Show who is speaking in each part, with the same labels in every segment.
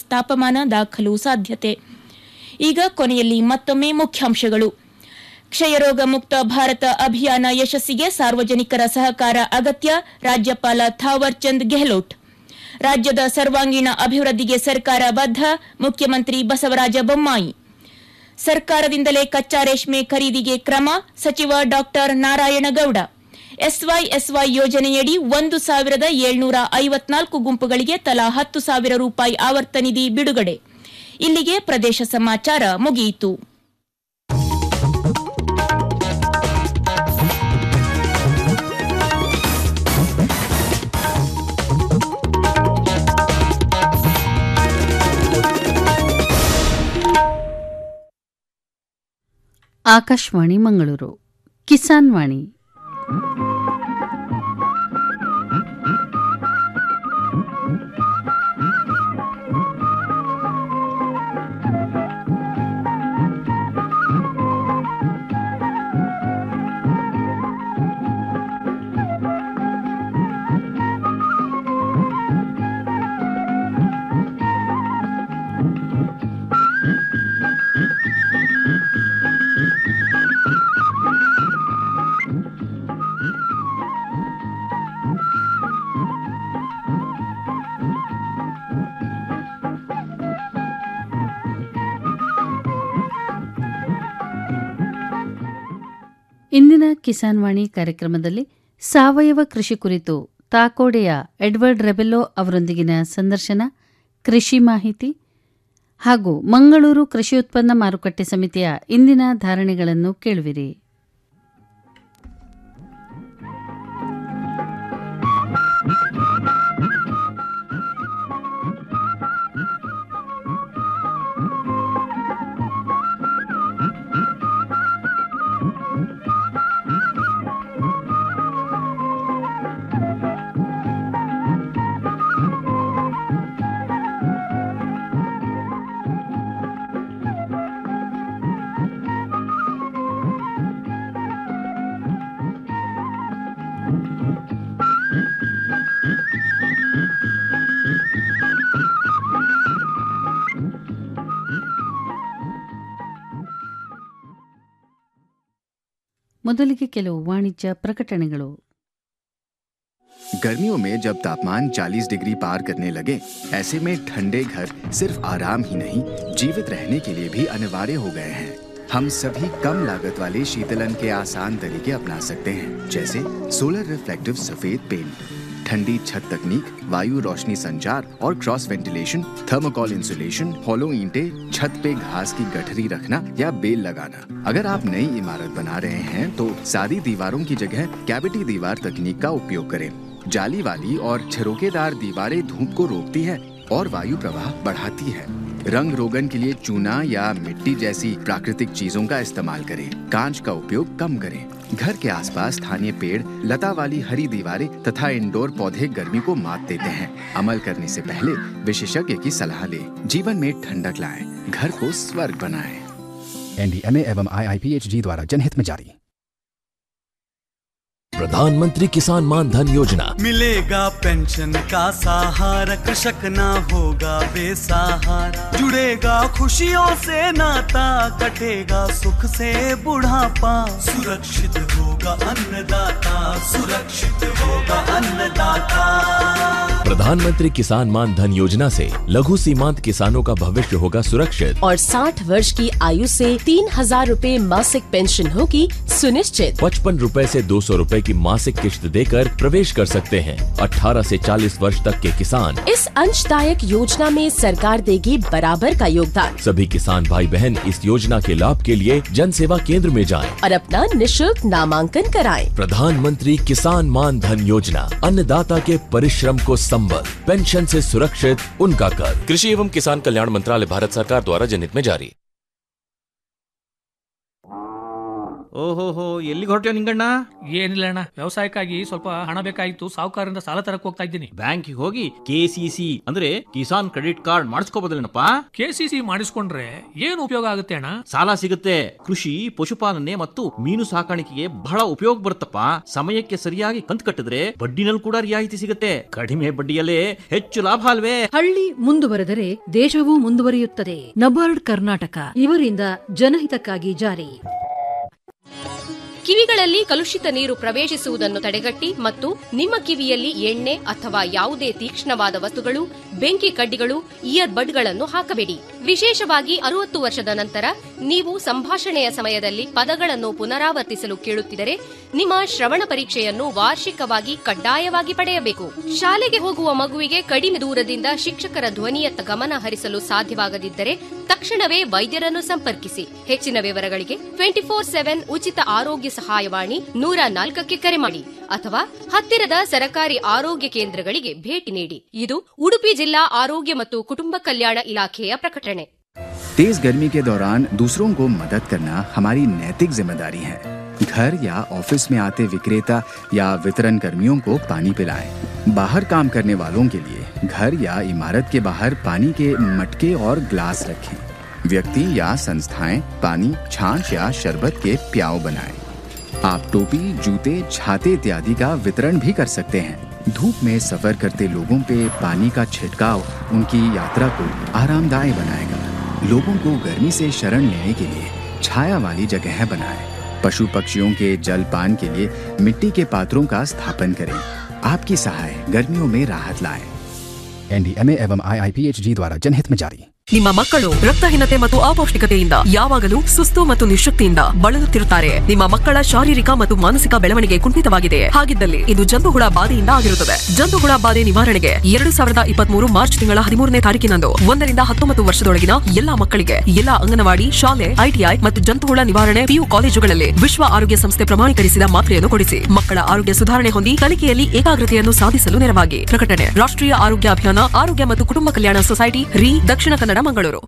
Speaker 1: ತಾಪಮಾನ ದಾಖಲು ಸಾಧ್ಯತೆ ಈಗ ಕೊನೆಯಲ್ಲಿ ಮತ್ತೊಮ್ಮೆ ಮುಖ್ಯಾಂಶಗಳು ಕ್ಷಯರೋಗ ಮುಕ್ತ ಭಾರತ ಅಭಿಯಾನ ಯಶಸ್ಸಿಗೆ ಸಾರ್ವಜನಿಕರ ಸಹಕಾರ ಅಗತ್ಯ ರಾಜ್ಯಪಾಲ ಥಾವರ್ ಚಂದ್ ಗೆಹ್ಲೋಟ್ ರಾಜ್ಯದ ಸರ್ವಾಂಗೀಣ ಅಭಿವೃದ್ಧಿಗೆ ಸರ್ಕಾರ ಬದ್ಧ ಮುಖ್ಯಮಂತ್ರಿ ಬಸವರಾಜ ಬೊಮ್ಮಾಯಿ ಸರ್ಕಾರದಿಂದಲೇ ಕಚ್ಚಾ ರೇಷ್ಮೆ ಖರೀದಿಗೆ ಕ್ರಮ ಸಚಿವ ಡಾಕ್ಟರ್ ನಾರಾಯಣಗೌಡ ಎಸ್ವೈಎಸ್ವೈ ಯೋಜನೆಯಡಿ ಒಂದು ಸಾವಿರದ ಏಳ್ನೂರ ಐವತ್ನಾಲ್ಕು ಗುಂಪುಗಳಿಗೆ ತಲಾ ಹತ್ತು ಸಾವಿರ ರೂಪಾಯಿ ಆವರ್ತನಿಧಿ ಬಿಡುಗಡೆ ಇಲ್ಲಿಗೆ ಪ್ರದೇಶ ಸಮಾಚಾರ ಮುಗಿಯಿತು
Speaker 2: ಆಕಾಶವಾಣಿ ಮಂಗಳೂರು ಕಿಸಾನ್ ವಾಣಿ ಇಂದಿನ ಕಿಸಾನ್ ವಾಣಿ ಕಾರ್ಯಕ್ರಮದಲ್ಲಿ ಸಾವಯವ ಕೃಷಿ ಕುರಿತು ತಾಕೋಡೆಯ ಎಡ್ವರ್ಡ್ ರೆಬೆಲ್ಲೋ ಅವರೊಂದಿಗಿನ ಸಂದರ್ಶನ ಕೃಷಿ ಮಾಹಿತಿ ಹಾಗೂ ಮಂಗಳೂರು ಕೃಷಿ ಉತ್ಪನ್ನ ಮಾರುಕಟ್ಟೆ ಸಮಿತಿಯ ಇಂದಿನ ಧಾರಣೆಗಳನ್ನು ಕೇಳುವಿರಿ ಮೊದಲಿಗೆ ಕೆಲವು ವಾಣಿಜ್ಯ ಪ್ರಕಟಣೆಗಳು
Speaker 3: गर्मियों में जब तापमान 40 डिग्री पार करने लगे ऐसे में ठंडे घर सिर्फ आराम ही नहीं जीवित रहने के लिए भी अनिवार्य हो गए हैं हम सभी कम लागत वाले शीतलन के आसान तरीके अपना सकते हैं जैसे सोलर रिफ्लेक्टिव सफेद पेंट ठंडी छत तकनीक वायु रोशनी संचार और cross ventilation thermocol insulation hollow ईंटे छत पे घास की गठरी रखना या बेल लगाना अगर आप नई इमारत बना रहे हैं तो सादी दीवारों की जगह कैविटी दीवार तकनीक का उपयोग करें जाली वाली और छिरोकेदार दीवारें धूप को रोकती है और वायु प्रवाह बढ़ाती है रंग रोगन के लिए चूना या मिट्टी जैसी प्राकृतिक चीजों का इस्तेमाल करें कांच का उपयोग कम करें घर के आसपास स्थानीय पेड़ लता वाली हरी दीवारें तथा इंडोर पौधे गर्मी को मात देते हैं अमल करने से पहले विशेषज्ञ की सलाह लें जीवन में ठंडक लाएं घर को स्वर्ग बनाएं
Speaker 4: एनडीएमए एवं आईआईपीएचजी द्वारा जनहित में जारी
Speaker 5: प्रधानमंत्री किसान मान धन योजना
Speaker 6: मिलेगा पेंशन का सहारा कृषक ना होगा बेसहारा जुड़ेगा खुशियों से नाता कटेगा सुख से बुढ़ापा सुरक्षित होगा अन्नदाता सुरक्षित होगा अन्नदाता
Speaker 5: प्रधानमंत्री किसान मान धन योजना से लघु सीमांत किसानों का भविष्य होगा सुरक्षित
Speaker 7: और 60 वर्ष की आयु से तीन हजार रूपए मासिक पेंशन होगी सुनिश्चित
Speaker 5: पचपन रूपए ऐसी दो सौ रूपए की मासिक किश्त देकर प्रवेश कर सकते हैं 18 से 40 वर्ष तक के किसान
Speaker 7: इस अंशदायक योजना में सरकार देगी बराबर का योगदान
Speaker 5: सभी किसान भाई बहन इस योजना के लाभ के लिए जन सेवा केंद्र में जाएं।
Speaker 7: और अपना निशुल्क नामांकन कराएं।
Speaker 5: प्रधानमंत्री किसान मान धन योजना अन्नदाता के परिश्रम को संबल पेंशन से सुरक्षित उनका कर कृषि एवं किसान कल्याण मंत्रालय भारत सरकार द्वारा जनहित में जारी
Speaker 8: ಓಹೋಹೋ ಎಲ್ಲಿಗೆ ಹೊರಟ್ಯೋ ನಿಂಗಣ್ಣ
Speaker 9: ಏನಿಲ್ಲ ಅಣ್ಣ ವ್ಯವಸಾಯಕ್ಕಾಗಿ ಸ್ವಲ್ಪ ಹಣ ಬೇಕಾಗಿತ್ತು ಸಾಹುಕಾರರಿಂದ ಸಾಲ ತರಕ್ ಹೋಗ್ತಾ ಇದ್ದೀನಿ
Speaker 8: ಬ್ಯಾಂಕಿಗೆ ಹೋಗಿ ಕೆ ಸಿ ಸಿ ಅಂದ್ರೆ ಕಿಸಾನ್ ಕ್ರೆಡಿಟ್ ಕಾರ್ಡ್ ಮಾಡಿಸ್ಕೋಬೋದಲ್ಲೇನಪ್ಪ
Speaker 9: ಕೆ ಸಿ ಸಿ ಮಾಡಿಸ್ಕೊಂಡ್ರೆ ಏನು ಉಪಯೋಗ ಆಗುತ್ತೆ ಅಣ್ಣ
Speaker 8: ಸಾಲ ಸಿಗುತ್ತೆ ಕೃಷಿ ಪಶುಪಾಲನೆ ಮತ್ತು ಮೀನು ಸಾಕಾಣಿಕೆಗೆ ಬಹಳ ಉಪಯೋಗ ಬರುತ್ತಪ್ಪ ಸಮಯಕ್ಕೆ ಸರಿಯಾಗಿ ಕಂತು ಕಟ್ಟಿದ್ರೆ ಬಡ್ಡಿನಲ್ಲಿ ಕೂಡ ರಿಯಾಯಿತಿ ಸಿಗುತ್ತೆ ಕಡಿಮೆ ಬಡ್ಡಿಯಲ್ಲೇ ಹೆಚ್ಚು ಲಾಭ ಅಲ್ವೇ
Speaker 10: ಹಳ್ಳಿ ಮುಂದುವರೆದರೆ ದೇಶವೂ ಮುಂದುವರಿಯುತ್ತದೆ ನಬಾರ್ಡ್ ಕರ್ನಾಟಕ ಇವರಿಂದ ಜನಹಿತಕ್ಕಾಗಿ ಜಾರಿ
Speaker 11: ಕಿವಿಗಳಲ್ಲಿ ಕಲುಷಿತ ನೀರು ಪ್ರವೇಶಿಸುವುದನ್ನು ತಡೆಗಟ್ಟಿ ಮತ್ತು ನಿಮ್ಮ ಕಿವಿಯಲ್ಲಿ ಎಣ್ಣೆ ಅಥವಾ ಯಾವುದೇ ತೀಕ್ಷ್ಣವಾದ ವಸ್ತುಗಳು ಬೆಂಕಿ ಕಡ್ಡಿಗಳು ಇಯರ್ ಬಡ್ಗಳನ್ನು ಹಾಕಬೇಡಿ ವಿಶೇಷವಾಗಿ ಅರುವತ್ತು ವರ್ಷದ ನಂತರ ನೀವು ಸಂಭಾಷಣೆಯ ಸಮಯದಲ್ಲಿ ಪದಗಳನ್ನು ಪುನರಾವರ್ತಿಸಲು ಕೇಳುತ್ತಿದ್ದರೆ ನಿಮ್ಮ ಶ್ರವಣ ಪರೀಕ್ಷೆಯನ್ನು ವಾರ್ಷಿಕವಾಗಿ ಕಡ್ಡಾಯವಾಗಿ ಪಡೆಯಬೇಕು ಶಾಲೆಗೆ ಹೋಗುವ ಮಗುವಿಗೆ ಕಡಿಮೆ ದೂರದಿಂದ ಶಿಕ್ಷಕರ ಧ್ವನಿಯತ್ತ ಗಮನ ಹರಿಸಲು ಸಾಧ್ಯವಾಗದಿದ್ದರೆ ತಕ್ಷಣವೇ ವೈದ್ಯರನ್ನು ಸಂಪರ್ಕಿಸಿ ಹೆಚ್ಚಿನ ವಿವರಗಳಿಗೆ ಟ್ವೆಂಟಿ ಫೋರ್ ಸೆವೆನ್ ಉಚಿತ ಆರೋಗ್ಯ ಸಹಾಯವಾಣಿ ನೂರ ನಾಲ್ಕಕ್ಕೆ ಕರೆ ಮಾಡಿ ಅಥವಾ ಹತ್ತಿರದ ಸರಕಾರಿ ಆರೋಗ್ಯ ಕೇಂದ್ರಗಳಿಗೆ ಭೇಟಿ ನೀಡಿ ಇದು ಉಡುಪಿ ಜಿಲ್ಲಾ ಆರೋಗ್ಯ ಮತ್ತು ಕುಟುಂಬ ಕಲ್ಯಾಣ ಇಲಾಖೆಯ ಪ್ರಕಟಣೆ
Speaker 3: तेज गर्मी के दौरान दूसरों को मदद करना हमारी नैतिक जिम्मेदारी है घर या ऑफिस में आते विक्रेता या वितरण कर्मियों को पानी पिलाएं। बाहर काम करने वालों के लिए घर या इमारत के बाहर पानी के मटके और ग्लास रखें व्यक्ति या संस्थाएं पानी छाछ या शरबत के प्याव बनाएं। आप टोपी जूते छाते इत्यादि का वितरण भी कर सकते हैं धूप में सफर करते लोगों पे पानी का छिड़काव उनकी यात्रा को आरामदायक बनाएगा लोगों को गर्मी से शरण लेने के लिए छाया वाली जगह बनाएं। पशु पक्षियों के जल पान के लिए मिट्टी के पात्रों का स्थापन करें आपकी सहाय गर्मियों में राहत लाए
Speaker 4: एनडीएमए एवं आईआईपीएचजी द्वारा जनहित में जारी
Speaker 12: ನಿಮ್ಮ ಮಕ್ಕಳು ರಕ್ತಹೀನತೆ ಮತ್ತು ಅಪೌಷ್ಟಿಕತೆಯಿಂದ ಯಾವಾಗಲೂ ಸುಸ್ತು ಮತ್ತು ನಿಶಕ್ತಿಯಿಂದ ಬಳಲುತ್ತಿರುತ್ತಾರೆ ನಿಮ್ಮ ಮಕ್ಕಳ ಶಾರೀರಿಕ ಮತ್ತು ಮಾನಸಿಕ ಬೆಳವಣಿಗೆ ಕುಂಠಿತವಾಗಿದೆ ಹಾಗಿದ್ದಲ್ಲಿ ಇದು ಜಂತುಹುಳ ಬಾಧೆಯಿಂದ ಆಗಿರುತ್ತದೆ ಜಂತುಹುಳ ಬಾಧೆ ನಿವಾರಣೆಗೆ ಎರಡು ಸಾವಿರದ ಇಪ್ಪತ್ಮೂರು ಮಾರ್ಚ್ ತಿಂಗಳ ಹದಿಮೂರನೇ ತಾರೀಕಿನಂದು ಒಂದರಿಂದ ಹತ್ತೊಂಬತ್ತು ವರ್ಷದೊಳಗಿನ ಎಲ್ಲಾ ಮಕ್ಕಳಿಗೆ ಎಲ್ಲಾ ಅಂಗನವಾಡಿ ಶಾಲೆ ಐಟಿಐ ಮತ್ತು ಜಂತುಹುಳ ನಿವಾರಣೆ ಪಿಯು ಕಾಲೇಜುಗಳಲ್ಲಿ ವಿಶ್ವ ಆರೋಗ್ಯ ಸಂಸ್ಥೆ ಪ್ರಮಾಣೀಕರಿಸಿದ ಮಾತ್ರೆಯನ್ನು ಕೊಡಿಸಿ ಮಕ್ಕಳ ಆರೋಗ್ಯ ಸುಧಾರಣೆ ಹೊಂದಿ ಕಲಿಕೆಯಲ್ಲಿ ಏಕಾಗ್ರತೆಯನ್ನು ಸಾಧಿಸಲು ನೆರವಾಗಿ ಪ್ರಕಟಣೆ ರಾಷ್ಟ್ರೀಯ ಆರೋಗ್ಯ ಅಭಿಯಾನ ಆರೋಗ್ಯ ಮತ್ತು ಕುಟುಂಬ ಕಲ್ಯಾಣ ಸೊಸೈಟಿ ರಿ ದಕ್ಷಿಣ ಕನ್ನಡ ಮಂಗಳೂರು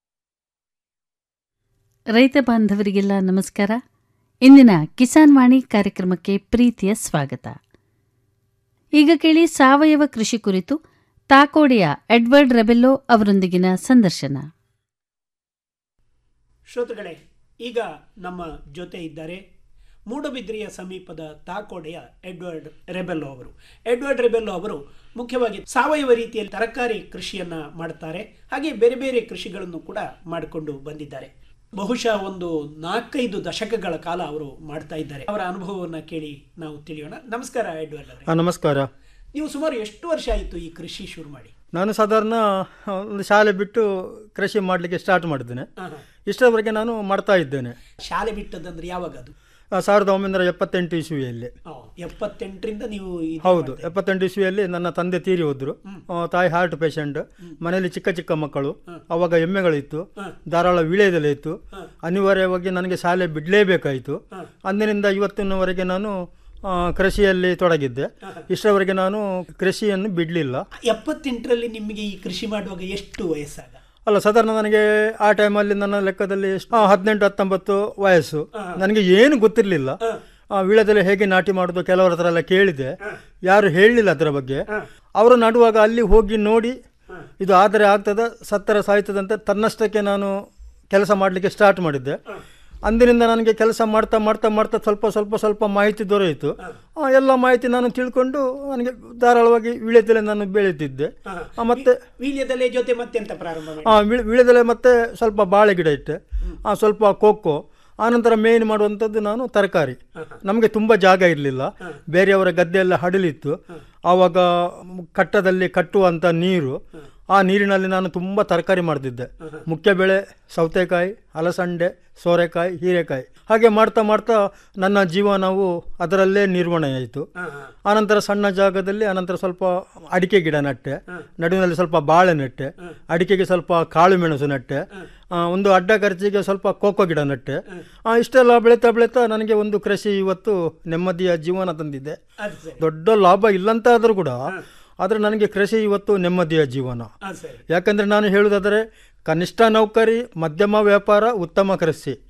Speaker 2: ರೈತ ಬಾಂಧವರಿಗೆಲ್ಲ ನಮಸ್ಕಾರ ಇಂದಿನ ಕಿಸಾನ್ ವಾಣಿ ಕಾರ್ಯಕ್ರಮಕ್ಕೆ ಪ್ರೀತಿಯ ಸ್ವಾಗತ ಈಗ ಕೇಳಿ ಸಾವಯವ ಕೃಷಿ ಕುರಿತು ತಾಕೋಡಿಯ ಎಡ್ವರ್ಡ್ ರೆಬೆಲ್ಲೋ ಅವರೊಂದಿಗಿನ ಸಂದರ್ಶನ
Speaker 13: ಶ್ರೋತೃಗಳೇ ಈಗ ನಮ್ಮ ಜೊತೆ ಇದ್ದಾರೆ ಮೂಡಬಿದ್ರಿಯ ಸಮೀಪದ ತಾಕೋಡೆಯ ಎಡ್ವರ್ಡ್ ರೆಬೆಲ್ಲೋ ಅವರು ಎಡ್ವರ್ಡ್ ರೆಬೆಲ್ಲೋ ಅವರು ಮುಖ್ಯವಾಗಿ ಸಾವಯವ ರೀತಿಯಲ್ಲಿ ತರಕಾರಿ ಕೃಷಿಯನ್ನ ಮಾಡ್ತಾರೆ ಹಾಗೆ ಬೇರೆ ಬೇರೆ ಕೃಷಿಗಳನ್ನು ಕೂಡ ಮಾಡಿಕೊಂಡು ಬಂದಿದ್ದಾರೆ ಬಹುಶಃ ಒಂದು ನಾಲ್ಕೈದು ದಶಕಗಳ ಕಾಲ ಅವರು ಮಾಡ್ತಾ ಇದ್ದಾರೆ ಅವರ ಅನುಭವವನ್ನ ಕೇಳಿ ನಾವು ತಿಳಿಯೋಣ ನಮಸ್ಕಾರ ಎಡ್ವರ್ಡ್ ಅವರೇ.
Speaker 14: ಆ, ನಮಸ್ಕಾರ
Speaker 13: ನೀವು ಸುಮಾರು ಎಷ್ಟು ವರ್ಷ ಆಯಿತು ಈ ಕೃಷಿ ಶುರು ಮಾಡಿ
Speaker 14: ನಾನು ಸಾಧಾರಣ ಒಂದು ಶಾಲೆ ಬಿಟ್ಟು ಕೃಷಿ ಮಾಡಲಿಕ್ಕೆ ಸ್ಟಾರ್ಟ್ ಮಾಡಿದ್ದೇನೆ
Speaker 13: ಆಹಾ.
Speaker 14: ಇಷ್ಟರವರೆಗೆ ನಾನು ಮಾಡ್ತಾ ಇದ್ದೇನೆ
Speaker 13: ಶಾಲೆ ಬಿಟ್ಟದಂದ್ರೆ ಯಾವಾಗ ಅದು
Speaker 14: ಆ, ಸಾವಿರದ ಒಂಬೈನೂರ ಎಪ್ಪತ್ತೆಂಟು ಇಸ್ವಿಯಲ್ಲಿ
Speaker 13: ಆ, ಎಪ್ಪತ್ತೆಂಟರಿಂದ ನೀವು ಇದು
Speaker 14: ಹೌದು ಎಪ್ಪತ್ತೆಂಟು ಇಸ್ವಿಯಲ್ಲಿ ನನ್ನ ತಂದೆ ತೀರಿ ಹೋದ್ರು ಆ, ತಾಯಿ ಹಾರ್ಟ್ ಪೇಷಂಟ್ ಮನೆಯಲ್ಲಿ ಚಿಕ್ಕ ಚಿಕ್ಕ ಮಕ್ಕಳು ಅವಾಗ ಎಮ್ಮೆಗಳಿತ್ತು ಧಾರಾಳ ವೀಳ್ಯದೆಲೆ ಇತ್ತು ಅನಿವಾರ್ಯವಾಗಿ ನನಗೆ ಶಾಲೆ ಬಿಡಲೇಬೇಕಾಯಿತು ಅಂದಿನಿಂದ ಇವತ್ತಿನವರೆಗೆ ನಾನು ಆ, ಕೃಷಿಯಲ್ಲಿ ತೊಡಗಿದ್ದೆ ಇಷ್ಟರವರೆಗೆ ನಾನು ಕೃಷಿಯನ್ನು ಬಿಡಲಿಲ್ಲ
Speaker 13: ಎಪ್ಪತ್ತೆಂಟರಲ್ಲಿ ನಿಮಗೆ ಈ ಕೃಷಿ ಮಾಡುವಾಗ ಎಷ್ಟು ವಯಸ್ಸಾಗ
Speaker 14: ಅಲ್ಲ ಸಾಧಾರಣ ನನಗೆ ಆ ಟೈಮಲ್ಲಿ ನನ್ನ ಲೆಕ್ಕದಲ್ಲಿ ಎಷ್ಟು- ಆ, ಹದಿನೆಂಟು ಹತ್ತೊಂಬತ್ತು ವಯಸ್ಸು ನನಗೆ ಏನು ಗೊತ್ತಿರಲಿಲ್ಲ ವೀಳ್ಯದೆಲೆ ಹೇಗೆ ನಾಟಿ ಮಾಡೋದು ಕೆಲವರ ಹತ್ರ ಎಲ್ಲ ಕೇಳಿದೆ ಯಾರು ಹೇಳಲಿಲ್ಲ ಅದರ ಬಗ್ಗೆ ಅವರು ನಡುವಾಗ ಅಲ್ಲಿ ಹೋಗಿ ನೋಡಿ ಇದು ಆದರೆ ಆಗ್ತದ ಸತ್ತರ ಸಾಯ್ತದಂತ ತನ್ನಷ್ಟಕ್ಕೆ ನಾನು ಕೆಲಸ ಮಾಡಲಿಕ್ಕೆ ಸ್ಟಾರ್ಟ್ ಮಾಡಿದ್ದೆ ಅಂದಿನಿಂದ ನನಗೆ ಕೆಲಸ ಮಾಡ್ತಾ ಮಾಡ್ತಾ ಮಾಡ್ತಾ ಸ್ವಲ್ಪ ಸ್ವಲ್ಪ ಸ್ವಲ್ಪ ಮಾಹಿತಿ ದೊರೆಯಿತು ಆ, ಎಲ್ಲ ಮಾಹಿತಿ ನಾನು ತಿಳ್ಕೊಂಡು ನನಗೆ ಧಾರಾಳವಾಗಿ ವೀಳ್ಯದೆಲೆ ನಾನು ಬೆಳೀತಿದ್ದೆ ಆ, ಮತ್ತೆ
Speaker 13: ವೀಳ್ಯದೆಲೆ ಜೊತೆ ಮತ್ತೆಂತ ಪ್ರಾರಂಭ ಮಾಡಿ
Speaker 14: ಆ, ವಿಳ್- ವಿಳ್ಯದೆಲೆ ಮತ್ತೆ ಸ್ವಲ್ಪ ಬಾಳೆ ಗಿಡ ಇಟ್ಟೆ ಆ, ಸ್ವಲ್ಪ ಕೊಕ್ಕೋ ಆನಂತರ ಮೇನ್ ಮಾಡುವಂಥದ್ದು ನಾನು ತರಕಾರಿ ನಮಗೆ ತುಂಬ ಜಾಗ ಇರಲಿಲ್ಲ ಬೇರೆಯವರ ಗದ್ದೆಯೆಲ್ಲ ಹಡಲಿತ್ತು ಆವಾಗ ಕಟ್ಟದಲ್ಲಿ ಕಟ್ಟುವಂಥ ನೀರು ಆ ನೀರಿನಲ್ಲಿ ನಾನು ತುಂಬ ತರಕಾರಿ ಮಾಡ್ತಿದ್ದೆ ಮುಖ್ಯ ಬೆಳೆ ಸೌತೆಕಾಯಿ ಅಲಸಂಡೆ ಸೋರೆಕಾಯಿ ಹೀರೆಕಾಯಿ ಹಾಗೆ ಮಾಡ್ತಾ ಮಾಡ್ತಾ ನನ್ನ ಜೀವನವು ಅದರಲ್ಲೇ ನಿರ್ವಹಣೆ ಆಯಿತು ಆನಂತರ ಸಣ್ಣ ಜಾಗದಲ್ಲಿ ಅನಂತರ ಸ್ವಲ್ಪ ಅಡಿಕೆ ಗಿಡ ನೆಟ್ಟೆ ನಡುವಿನಲ್ಲಿ ಸ್ವಲ್ಪ ಬಾಳೆ ನೆಟ್ಟೆ ಅಡಿಕೆಗೆ ಸ್ವಲ್ಪ ಕಾಳು ಮೆಣಸು ನೆಟ್ಟೆ ಆ, ಒಂದು ಅಡ್ಡ ಖರ್ಚಿಗೆ ಸ್ವಲ್ಪ ಕೋಕೋ ಗಿಡ ನೆಟ್ಟೆ ಆ, ಇಷ್ಟೆಲ್ಲ ಬೆಳೀತಾ ಬೆಳೀತಾ ನನಗೆ ಒಂದು ಕೃಷಿ ಇವತ್ತು ನೆಮ್ಮದಿಯ ಜೀವನ ತಂದಿದೆ
Speaker 13: ಅದು ಸರಿ
Speaker 14: ದೊಡ್ಡ ಲಾಭ ಇಲ್ಲಂತಾದರೂ ಕೂಡ ಆದರೆ ನನಗೆ ಕೃಷಿ ಇವತ್ತು ನೆಮ್ಮದಿಯ ಜೀವನ
Speaker 13: ಅದು ಸರಿ
Speaker 14: ಯಾಕಂದ್ರೆ ನಾನು ಹೇಳುವುದಾದರೆ ಕನಿಷ್ಠ ನೌಕರಿ ಮಧ್ಯಮ ವ್ಯಾಪಾರ ಉತ್ತಮ ಕೃಷಿ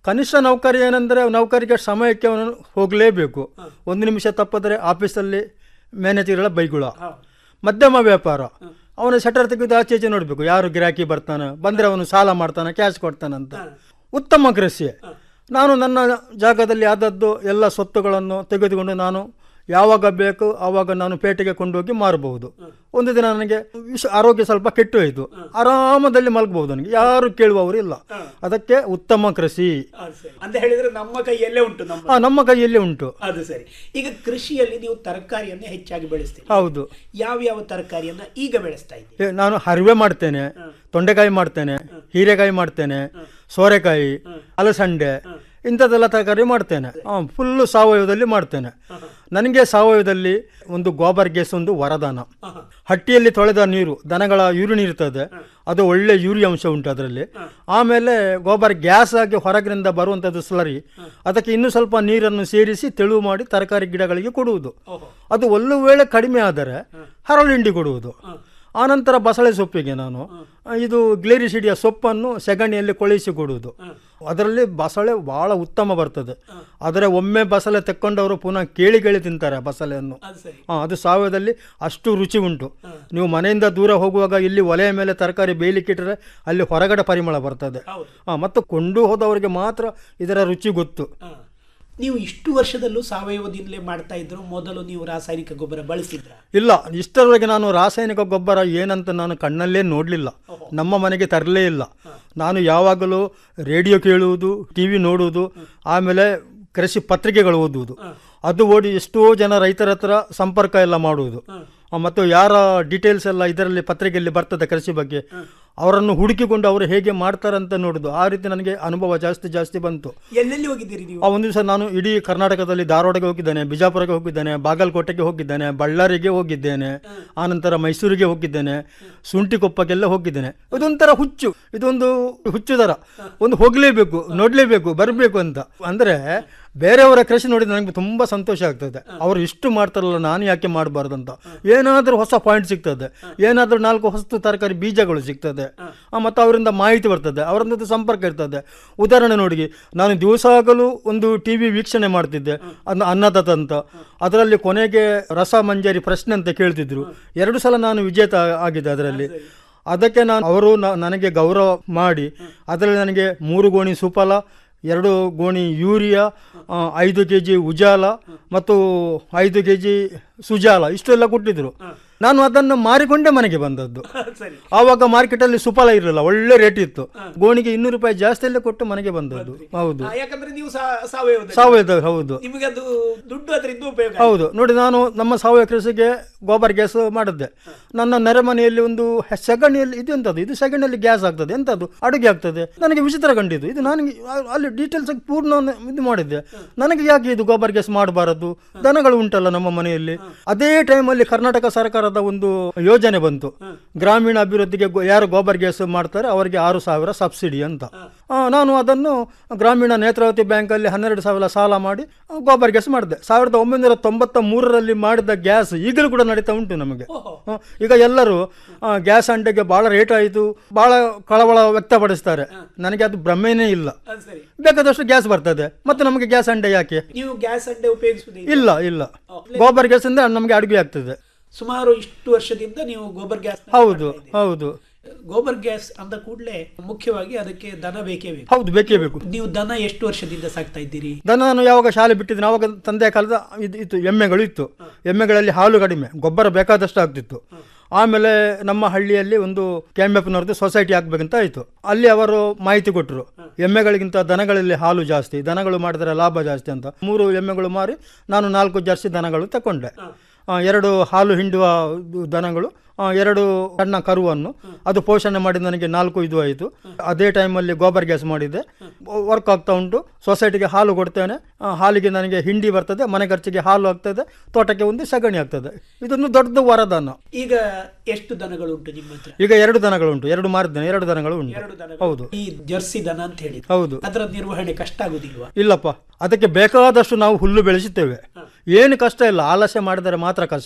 Speaker 14: ಕನಿಷ್ಠ ನೌಕರಿ ಏನಂದರೆ ನೌಕರಿಗೆ ಸಮಯಕ್ಕೆ ಅವನು ಹೋಗಲೇಬೇಕು ಒಂದು ನಿಮಿಷ ತಪ್ಪಿದ್ರೆ ಆಫೀಸಲ್ಲಿ ಮ್ಯಾನೇಜರ್ಗಳ ಬೈಗುಳ ಮಧ್ಯಮ ವ್ಯಾಪಾರ ಅವನು ಶಟರ್ ತೆಗೆದು ಆಚೆ ಈಚೆ ನೋಡಬೇಕು ಯಾರು ಗಿರಾಕಿ ಬರ್ತಾನೆ ಬಂದರೆ ಅವನು ಸಾಲ ಮಾಡ್ತಾನೆ ಕ್ಯಾಶ್ ಕೊಡ್ತಾನಂತ ಉತ್ತಮ ಕೃಷಿ ನಾನು ನನ್ನ ಜಾಗದಲ್ಲಿ ಆದದ್ದು ಎಲ್ಲ ಸ್ವತ್ತುಗಳನ್ನು ತೆಗೆದುಕೊಂಡು ನಾನು ಯಾವಾಗ ಬೇಕು ಆವಾಗ ನಾನು ಪೇಟೆಗೆ ಕೊಂಡೋಗಿ ಮಾರಬಹುದು ಒಂದು ದಿನ ನನಗೆ ವಿಷ ಆರೋಗ್ಯ ಸ್ವಲ್ಪ ಕೆಟ್ಟು ಹೋಯಿತು ಆರಾಮದಲ್ಲಿ ಮಲಗಬಹುದು ನನಗೆ ಯಾರು ಕೇಳುವವರು ಇಲ್ಲ ಅದಕ್ಕೆ ಉತ್ತಮ ಕೃಷಿ
Speaker 13: ಅದು ಸರಿ. ಅಂತ ಹೇಳಿದ್ರೆ ನಮ್ಮ ಕೈಯಲ್ಲೇ ಉಂಟು ನಮ್ಮ
Speaker 14: ಆ, ನಮ್ಮ ಕೈಯಲ್ಲಿ ಉಂಟು
Speaker 13: ಅದು ಸರಿ ಈಗ ಕೃಷಿಯಲ್ಲಿ ನೀವು ತರಕಾರಿಯನ್ನೇ ಹೆಚ್ಚಾಗಿ ಬೆಳೆಸ್ತೀರಿ
Speaker 14: ಹೌದು
Speaker 13: ಯಾವ ಯಾವ ತರಕಾರಿಯನ್ನ ಈಗ ಬೆಳೆಸ್ತಾ ಇದ್ದೀರಿ
Speaker 14: ಏ, ನಾನು ಹರಿವೆ ಮಾಡ್ತೇನೆ ತೊಂಡೆಕಾಯಿ ಮಾಡ್ತೇನೆ ಹೀರೆಕಾಯಿ ಮಾಡ್ತೇನೆ ಸೋರೆಕಾಯಿ ಅಲಸಂಡೆ ಇಂಥದ್ದೆಲ್ಲ ತರಕಾರಿ ಮಾಡ್ತೇನೆ ಫುಲ್ಲು ಸಾವಯವದಲ್ಲಿ ಮಾಡ್ತೇನೆ ನನಗೆ ಸಾವಯವದಲ್ಲಿ ಒಂದು ಗೋಬರ್ ಗ್ಯಾಸ್ ಒಂದು ವರದಾನ ಹಟ್ಟಿಯಲ್ಲಿ ತೊಳೆದ ನೀರು ದನಗಳ ಯೂರಿನ್ ಇರ್ತದೆ ಅದು ಒಳ್ಳೆ ಯೂರಿ ಅಂಶ ಉಂಟು ಅದರಲ್ಲಿ ಆಮೇಲೆ ಗೋಬರ್ ಗ್ಯಾಸ್ ಆಗಿ ಹೊರಗಿನಿಂದ ಬರುವಂಥದ್ದು ಸ್ಲರಿ ಅದಕ್ಕೆ ಇನ್ನೂ ಸ್ವಲ್ಪ ನೀರನ್ನು ಸೇರಿಸಿ ತೆಳು ಮಾಡಿ ತರಕಾರಿ ಗಿಡಗಳಿಗೆ ಕೊಡುವುದು ಅದು ಒಂದು ವೇಳೆ ಕಡಿಮೆ ಆದರೆ ಹರಳಿಂಡಿ ಕೊಡುವುದು ಆನಂತರ ಬಸಳೆ ಸೊಪ್ಪಿಗೆ ನಾನು ಇದು ಗ್ಲೇರಿಸಿಡಿಯ ಸೊಪ್ಪನ್ನು ಸೆಗಣಿಯಲ್ಲಿ ಕೊಳಿಸಿ ಕೊಡುವುದು ಅದರಲ್ಲಿ ಬಸಳೆ ಬಹಳ ಉತ್ತಮ ಬರ್ತದೆ ಆದರೆ ಒಮ್ಮೆ ಬಸಳೆ ತೆಕ್ಕೊಂಡವರು ಪುನಃ ಕೇಳಿ ಕೇಳಿ ತಿಂತಾರೆ ಬಸಳೆಯನ್ನು ಹಾಂ ಅದು ಸಾವಯವದಲ್ಲಿ ಅಷ್ಟು ರುಚಿ ಉಂಟು ನೀವು ಮನೆಯಿಂದ ದೂರ ಹೋಗುವಾಗ ಇಲ್ಲಿ ಒಲೆಯ ಮೇಲೆ ತರಕಾರಿ ಬೇಯಲಿಕ್ಕಿಟ್ಟರೆ ಅಲ್ಲಿ ಹೊರಗಡೆ ಪರಿಮಳ ಬರ್ತದೆ ಹಾಂ ಮತ್ತು ಕೊಂಡು ಹೋದವರಿಗೆ ಮಾತ್ರ ಇದರ ರುಚಿ ಗೊತ್ತು
Speaker 13: ನೀವು ಇಷ್ಟು ವರ್ಷದಲ್ಲೂ ಸಾವಯವದಿಂದಲೇ ಮಾಡ್ತಾ ಇದ್ರು ಮೊದಲು ನೀವು ರಾಸಾಯನಿಕ ಗೊಬ್ಬರ ಬಳಸಿದ್ರ
Speaker 14: ಇಲ್ಲ ಇಷ್ಟರವರೆಗೆ ನಾನು ರಾಸಾಯನಿಕ ಗೊಬ್ಬರ ಏನಂತ ನಾನು ಕಣ್ಣಲ್ಲೇ ನೋಡಲಿಲ್ಲ ನಮ್ಮ ಮನೆಗೆ ತರಲೇ ಇಲ್ಲ ನಾನು ಯಾವಾಗಲೂ ರೇಡಿಯೋ ಕೇಳುವುದು ಟಿ ವಿ ನೋಡುವುದು ಆಮೇಲೆ ಕೃಷಿ ಪತ್ರಿಕೆಗಳು ಓದುವುದು ಅದು ಓದಿ ಎಷ್ಟೋ ಜನ ರೈತರ ಹತ್ರ ಸಂಪರ್ಕ ಎಲ್ಲ ಮಾಡುವುದು ಆ, ಮತ್ತು ಯಾರ ಡೀಟೇಲ್ಸ್ ಎಲ್ಲ ಇದರಲ್ಲಿ ಪತ್ರಿಕೆಯಲ್ಲಿ ಬರ್ತದೆ ಕೃಷಿ ಬಗ್ಗೆ ಅವರನ್ನು ಹುಡುಕಿಕೊಂಡು ಅವರು ಹೇಗೆ ಮಾಡ್ತಾರೆ ಅಂತ ನೋಡುದು ಆ ರೀತಿ ನನಗೆ ಅನುಭವ ಜಾಸ್ತಿ ಜಾಸ್ತಿ ಬಂತು
Speaker 13: ಎಲ್ಲೆಲ್ಲಿ ಹೋಗಿದ್ದೀರಿ ನೀವು
Speaker 14: ಆ ಒಂದು ದಿವಸ ನಾನು ಇಡೀ ಕರ್ನಾಟಕದಲ್ಲಿ ಧಾರವಾಡಕ್ಕೆ ಹೋಗಿದ್ದೇನೆ ಬಿಜಾಪುರಕ್ಕೆ ಹೋಗಿದ್ದೇನೆ ಬಾಗಲಕೋಟೆಗೆ ಹೋಗಿದ್ದೇನೆ ಬಳ್ಳಾರಿಗೆ ಹೋಗಿದ್ದೇನೆ ಆನಂತರ ಮೈಸೂರಿಗೆ ಹೋಗಿದ್ದೇನೆ ಶುಂಠಿಕೊಪ್ಪಕ್ಕೆಲ್ಲ ಹೋಗಿದ್ದೇನೆ ಇದೊಂಥರ ಹುಚ್ಚು ಇದೊಂದು ಹುಚ್ಚು ಥರ ಒಂದು ಹೋಗಲೇಬೇಕು ನೋಡಲೇಬೇಕು ಬರಬೇಕು ಅಂತ ಅಂದರೆ ಬೇರೆಯವರ ಕೃಷಿ ನೋಡಿ ನನಗೆ ತುಂಬ ಸಂತೋಷ ಆಗ್ತದೆ ಅವರು ಇಷ್ಟು ಮಾಡ್ತಾರಲ್ಲ ನಾನು ಯಾಕೆ ಮಾಡಬಾರ್ದು ಅಂತ ಏನಾದರೂ ಹೊಸ ಪಾಯಿಂಟ್ ಸಿಗ್ತದೆ ಏನಾದರೂ ನಾಲ್ಕು ಹೊಸ ತರಕಾರಿ ಬೀಜಗಳು ಸಿಗ್ತದೆ ಆ, ಮತ್ತು ಅವರಿಂದ ಮಾಹಿತಿ ಬರ್ತದೆ ಅವರೊಂದು ಸಂಪರ್ಕ ಇರ್ತದೆ ಉದಾಹರಣೆ ನೋಡಿ ನಾನು ದಿವಸ ಆಗಲೂ ಒಂದು ಟಿ ವಿ ವೀಕ್ಷಣೆ ಮಾಡ್ತಿದ್ದೆ ಅನ್ನ ಅನ್ನದಾತ ಅಂತ ಅದರಲ್ಲಿ ಕೊನೆಗೆ ರಸ ಮಂಜರಿ ಪ್ರಶ್ನೆ ಅಂತ ಕೇಳ್ತಿದ್ರು ಎರಡು ಸಲ ನಾನು ವಿಜೇತ ಆಗಿದ್ದೆ ಅದರಲ್ಲಿ ಅದಕ್ಕೆ ನಾನು ಅವರು ನ- ನನಗೆ ಗೌರವ ಮಾಡಿ ಅದರಲ್ಲಿ ನನಗೆ ಮೂರು ಗೋಣಿ ಸುಫಲ ಎರಡು ಗೋಣಿ ಯೂರಿಯಾ ಆ, ಐದು ಕೆ ಜಿ ಉಜಾಲ ಮತ್ತು ಐದು ಕೆ ಜಿ ಸುಜಾಲ ಇಷ್ಟೆಲ್ಲ ಕೊಟ್ಟಿದ್ರು ನಾನು ಅದನ್ನು ಮಾರಿಕೊಂಡೇ ಮನೆಗೆ ಬಂದದ್ದು
Speaker 13: ಸರಿ
Speaker 14: ಆವಾಗ ಮಾರ್ಕೆಟಲ್ಲಿ ಸುಫಲ ಇರಲಿಲ್ಲ ಒಳ್ಳೆ ರೇಟ್ ಇತ್ತು ಗೋಣಿಗೆ ಇನ್ನೂರು ರೂಪಾಯಿ ಜಾಸ್ತಿಯಲ್ಲೇ ಕೊಟ್ಟು ಮನೆಗೆ ಬಂದದ್ದು ಹೌದು
Speaker 13: ಆ, ಯಾಕಂದ್ರೆ ನೀವು ಸಾ- ಸಾವಯವದಲ್ಲಿ
Speaker 14: ಸಾವಯವ ಹೌದು
Speaker 13: ನಿಮಗೆ ಅದು ದುಡ್ಡು ಅದರಿಂದ ಉಪಯೋಗ ಆಯ್ತು.
Speaker 14: ಹೌದು ನೋಡಿ ನಾನು ನಮ್ಮ ಸಾವಯವ ಕೃಷಿಗೆ ಗೋಬರ್ ಗ್ಯಾಸ್ ಮಾಡಿದ್ದೆ ನನ್ನ ನೆರೆಮನೆಯಲ್ಲಿ ಒಂದು ಹೆ- ಸಗಣಿಯಲ್ಲಿ ಇದು ಎಂತದ್ದು ಇದು ಸಗಣಿಯಲ್ಲಿ ಗ್ಯಾಸ್ ಆಗ್ತದೆ ಎಂತದ್ದು ಅಡುಗೆ ಆಗ್ತದೆ ನನಗೆ ವಿಚಿತ್ರ ಕಂಡಿದ್ದು ಇದು ನನಗೆ ಆ- ಅಲ್ಲಿ ಡೀಟೇಲ್ಸ್ ಪೂರ್ಣ ಇದು ಮಾಡಿದ್ದೆ ನನಗೆ ಯಾಕೆ ಇದು ಗೋಬರ್ ಗ್ಯಾಸ್ ಮಾಡಬಾರದು ದನಗಳು ಉಂಟಲ್ಲ ನಮ್ಮ ಮನೆಯಲ್ಲಿ ಅದೇ ಟೈಮಲ್ಲಿ ಕರ್ನಾಟಕ ಸರ್ಕಾರದ ಒಂದು ಯೋಜನೆ ಬಂತು ಗ್ರಾಮೀಣ ಅಭಿವೃದ್ಧಿಗೆ ಗೋ- ಯಾರು ಗೋಬರ್ ಗ್ಯಾಸ್ ಮಾಡ್ತಾರೆ ಅವರಿಗೆ ಆರು ಸಾವಿರ ಸಬ್ಸಿಡಿ ಅಂತ ಆ, ನಾನು ಅದನ್ನು ಗ್ರಾಮೀಣ ನೇತ್ರಾವತಿ ಬ್ಯಾಂಕಲ್ಲಿ ಹನ್ನೆರಡು ಸಾವಿರ ಸಾಲ ಮಾಡಿ ಆ, ಗೋಬರ್ ಗ್ಯಾಸ್ ಮಾಡಿದೆ ಸಾವಿರದ ಒಂಬೈನೂರ ತೊಂಬತ್ತ ಮೂರರಲ್ಲಿ ಮಾಡಿದ ಗ್ಯಾಸ್ ಈಗಲೂ ಕೂಡ ನಡೀತಾ ಉಂಟು ನಮಗೆ ಆ, ಈಗ ಎಲ್ಲರೂ ಆ, ಗ್ಯಾಸ್ ಅಂಡೆಗೆ ಭಾಳ ರೇಟ್ ಆಯಿತು ಭಾಳ ಕಳವಳ ವ್ಯಕ್ತಪಡಿಸ್ತಾರೆ ನನಗೆ ಅದು ಭ್ರಮೆನೇ ಇಲ್ಲ
Speaker 13: ಅದು ಸರಿ
Speaker 14: ಬೇಕಾದಷ್ಟು ಗ್ಯಾಸ್ ಬರ್ತದೆ ಮತ್ತು ನಮಗೆ ಗ್ಯಾಸ್ ಅಂಡೆ ಯಾಕೆ
Speaker 13: ನೀವು ಗ್ಯಾಸ್ ಅಡ್ಡೆ ಉಪಯೋಗಿಸುವುದಿಲ್ಲ
Speaker 14: ಇಲ್ಲ ಇಲ್ಲ ಗೋಬರ್ ಗ್ಯಾಸ್ ಇಂದ ನಮಗೆ ಅಡುಗೆ ಆಗ್ತದೆ
Speaker 13: ಸುಮಾರು ಇಷ್ಟು ವರ್ಷದಿಂದ ನೀವು ಗೋಬರ್ ಗ್ಯಾಸ್
Speaker 14: ಹೌದು ಹೌದು
Speaker 13: ಗೋಬರ್ ಗ್ಯಾಸ್ ಅಂದ ಕೂಡಲೇ ಮುಖ್ಯವಾಗಿ ಅದಕ್ಕೆ ದನ ಬೇಕೇ ಬೇಕು
Speaker 14: ಹೌದು ಬೇಕೇ ಬೇಕು
Speaker 13: ನೀವು ದನ ಎಷ್ಟು ವರ್ಷದಿಂದ ಸಾಕ್ತಾ ಇದ್ದೀರಿ
Speaker 14: ದನ ನಾನು ಯಾವಾಗ ಶಾಲೆ ಬಿಟ್ಟಿದ್ದೀನಿ ಆವಾಗ ತಂದೆಯ ಕಾಲದ ಇದು ಇತ್ತು ಎಮ್ಮೆಗಳು ಇತ್ತು ಎಮ್ಮೆಗಳಲ್ಲಿ ಹಾಲು ಕಡಿಮೆ ಗೊಬ್ಬರ ಬೇಕಾದಷ್ಟು ಆಗ್ತಿತ್ತು ಆಮೇಲೆ ನಮ್ಮ ಹಳ್ಳಿಯಲ್ಲಿ ಒಂದು ಕೆಎಂಎಫ್ನವ್ರದ್ದು ಸೊಸೈಟಿ ಆಗ್ಬೇಕಂತ ಆಯಿತು ಅಲ್ಲಿ ಅವರು ಮಾಹಿತಿ ಕೊಟ್ಟರು ಎಮ್ಮೆಗಳಿಗಿಂತ ದನಗಳಲ್ಲಿ ಹಾಲು ಜಾಸ್ತಿ ದನಗಳು ಮಾಡಿದರೆ ಲಾಭ ಜಾಸ್ತಿ ಅಂತ ಮೂರು ಎಮ್ಮೆಗಳು ಮಾರಿ ನಾನು ನಾಲ್ಕು ಜರ್ಸಿ ದನಗಳು ತಗೊಂಡೆ ಆ, ಎರಡು ಹಾಲು ಹಿಂಡುವ ದನಗಳು ಆ, ಎರಡು ಸಣ್ಣ ಕರುವನ್ನು ಅದು ಪೋಷಣೆ ಮಾಡಿ ನನಗೆ ನಾಲ್ಕು ಇದು ಆಯಿತು ಅದೇ ಟೈಮಲ್ಲಿ ಗೋಬರ್ ಗ್ಯಾಸ್ ಮಾಡಿದ್ದೆ ವರ್ಕ್ ಆಗ್ತಾ ಉಂಟು ಸೊಸೈಟಿಗೆ ಹಾಲು ಕೊಡ್ತೇನೆ ಆ, ಹಾಲಿಗೆ ನನಗೆ ಹಿಂಡಿ ಬರ್ತದೆ ಮನೆ ಖರ್ಚಿಗೆ ಹಾಲು ಆಗ್ತದೆ ತೋಟಕ್ಕೆ ಒಂದು ಸಗಣಿ ಆಗ್ತದೆ ಇದೊಂದು ದೊಡ್ಡ ವರದಾನ
Speaker 13: ಈಗ ಎಷ್ಟು ದನಗಳು ಉಂಟು ನಿಮ್ಮ ಹತ್ರ
Speaker 14: ಈಗ ಎರಡು ದನಗಳುಂಟು ಎರಡು ಮಾರಿದ್ದೇನೆ ಎರಡು ದನಗಳು ಉಂಟು
Speaker 13: ಎರಡು ದನಗಳು
Speaker 14: ಹೌದು
Speaker 13: ಈ ಜರ್ಸಿ ದನ ಅಂತ ಹೇಳಿ
Speaker 14: ಹೌದು
Speaker 13: ಅದರ ನಿರ್ವಹಣೆ ಕಷ್ಟ ಆಗುದಿಲ್ವಾ
Speaker 14: ಇಲ್ಲಪ್ಪ ಅದಕ್ಕೆ ಬೇಕಾದಷ್ಟು ನಾವು ಹುಲ್ಲು ಬೆಳೆಸುತ್ತೇವೆ ಏನು ಕಷ್ಟ ಇಲ್ಲ ಆಲಸ್ಯ ಮಾಡಿದರೆ ಮಾತ್ರ ಕಷ್ಟ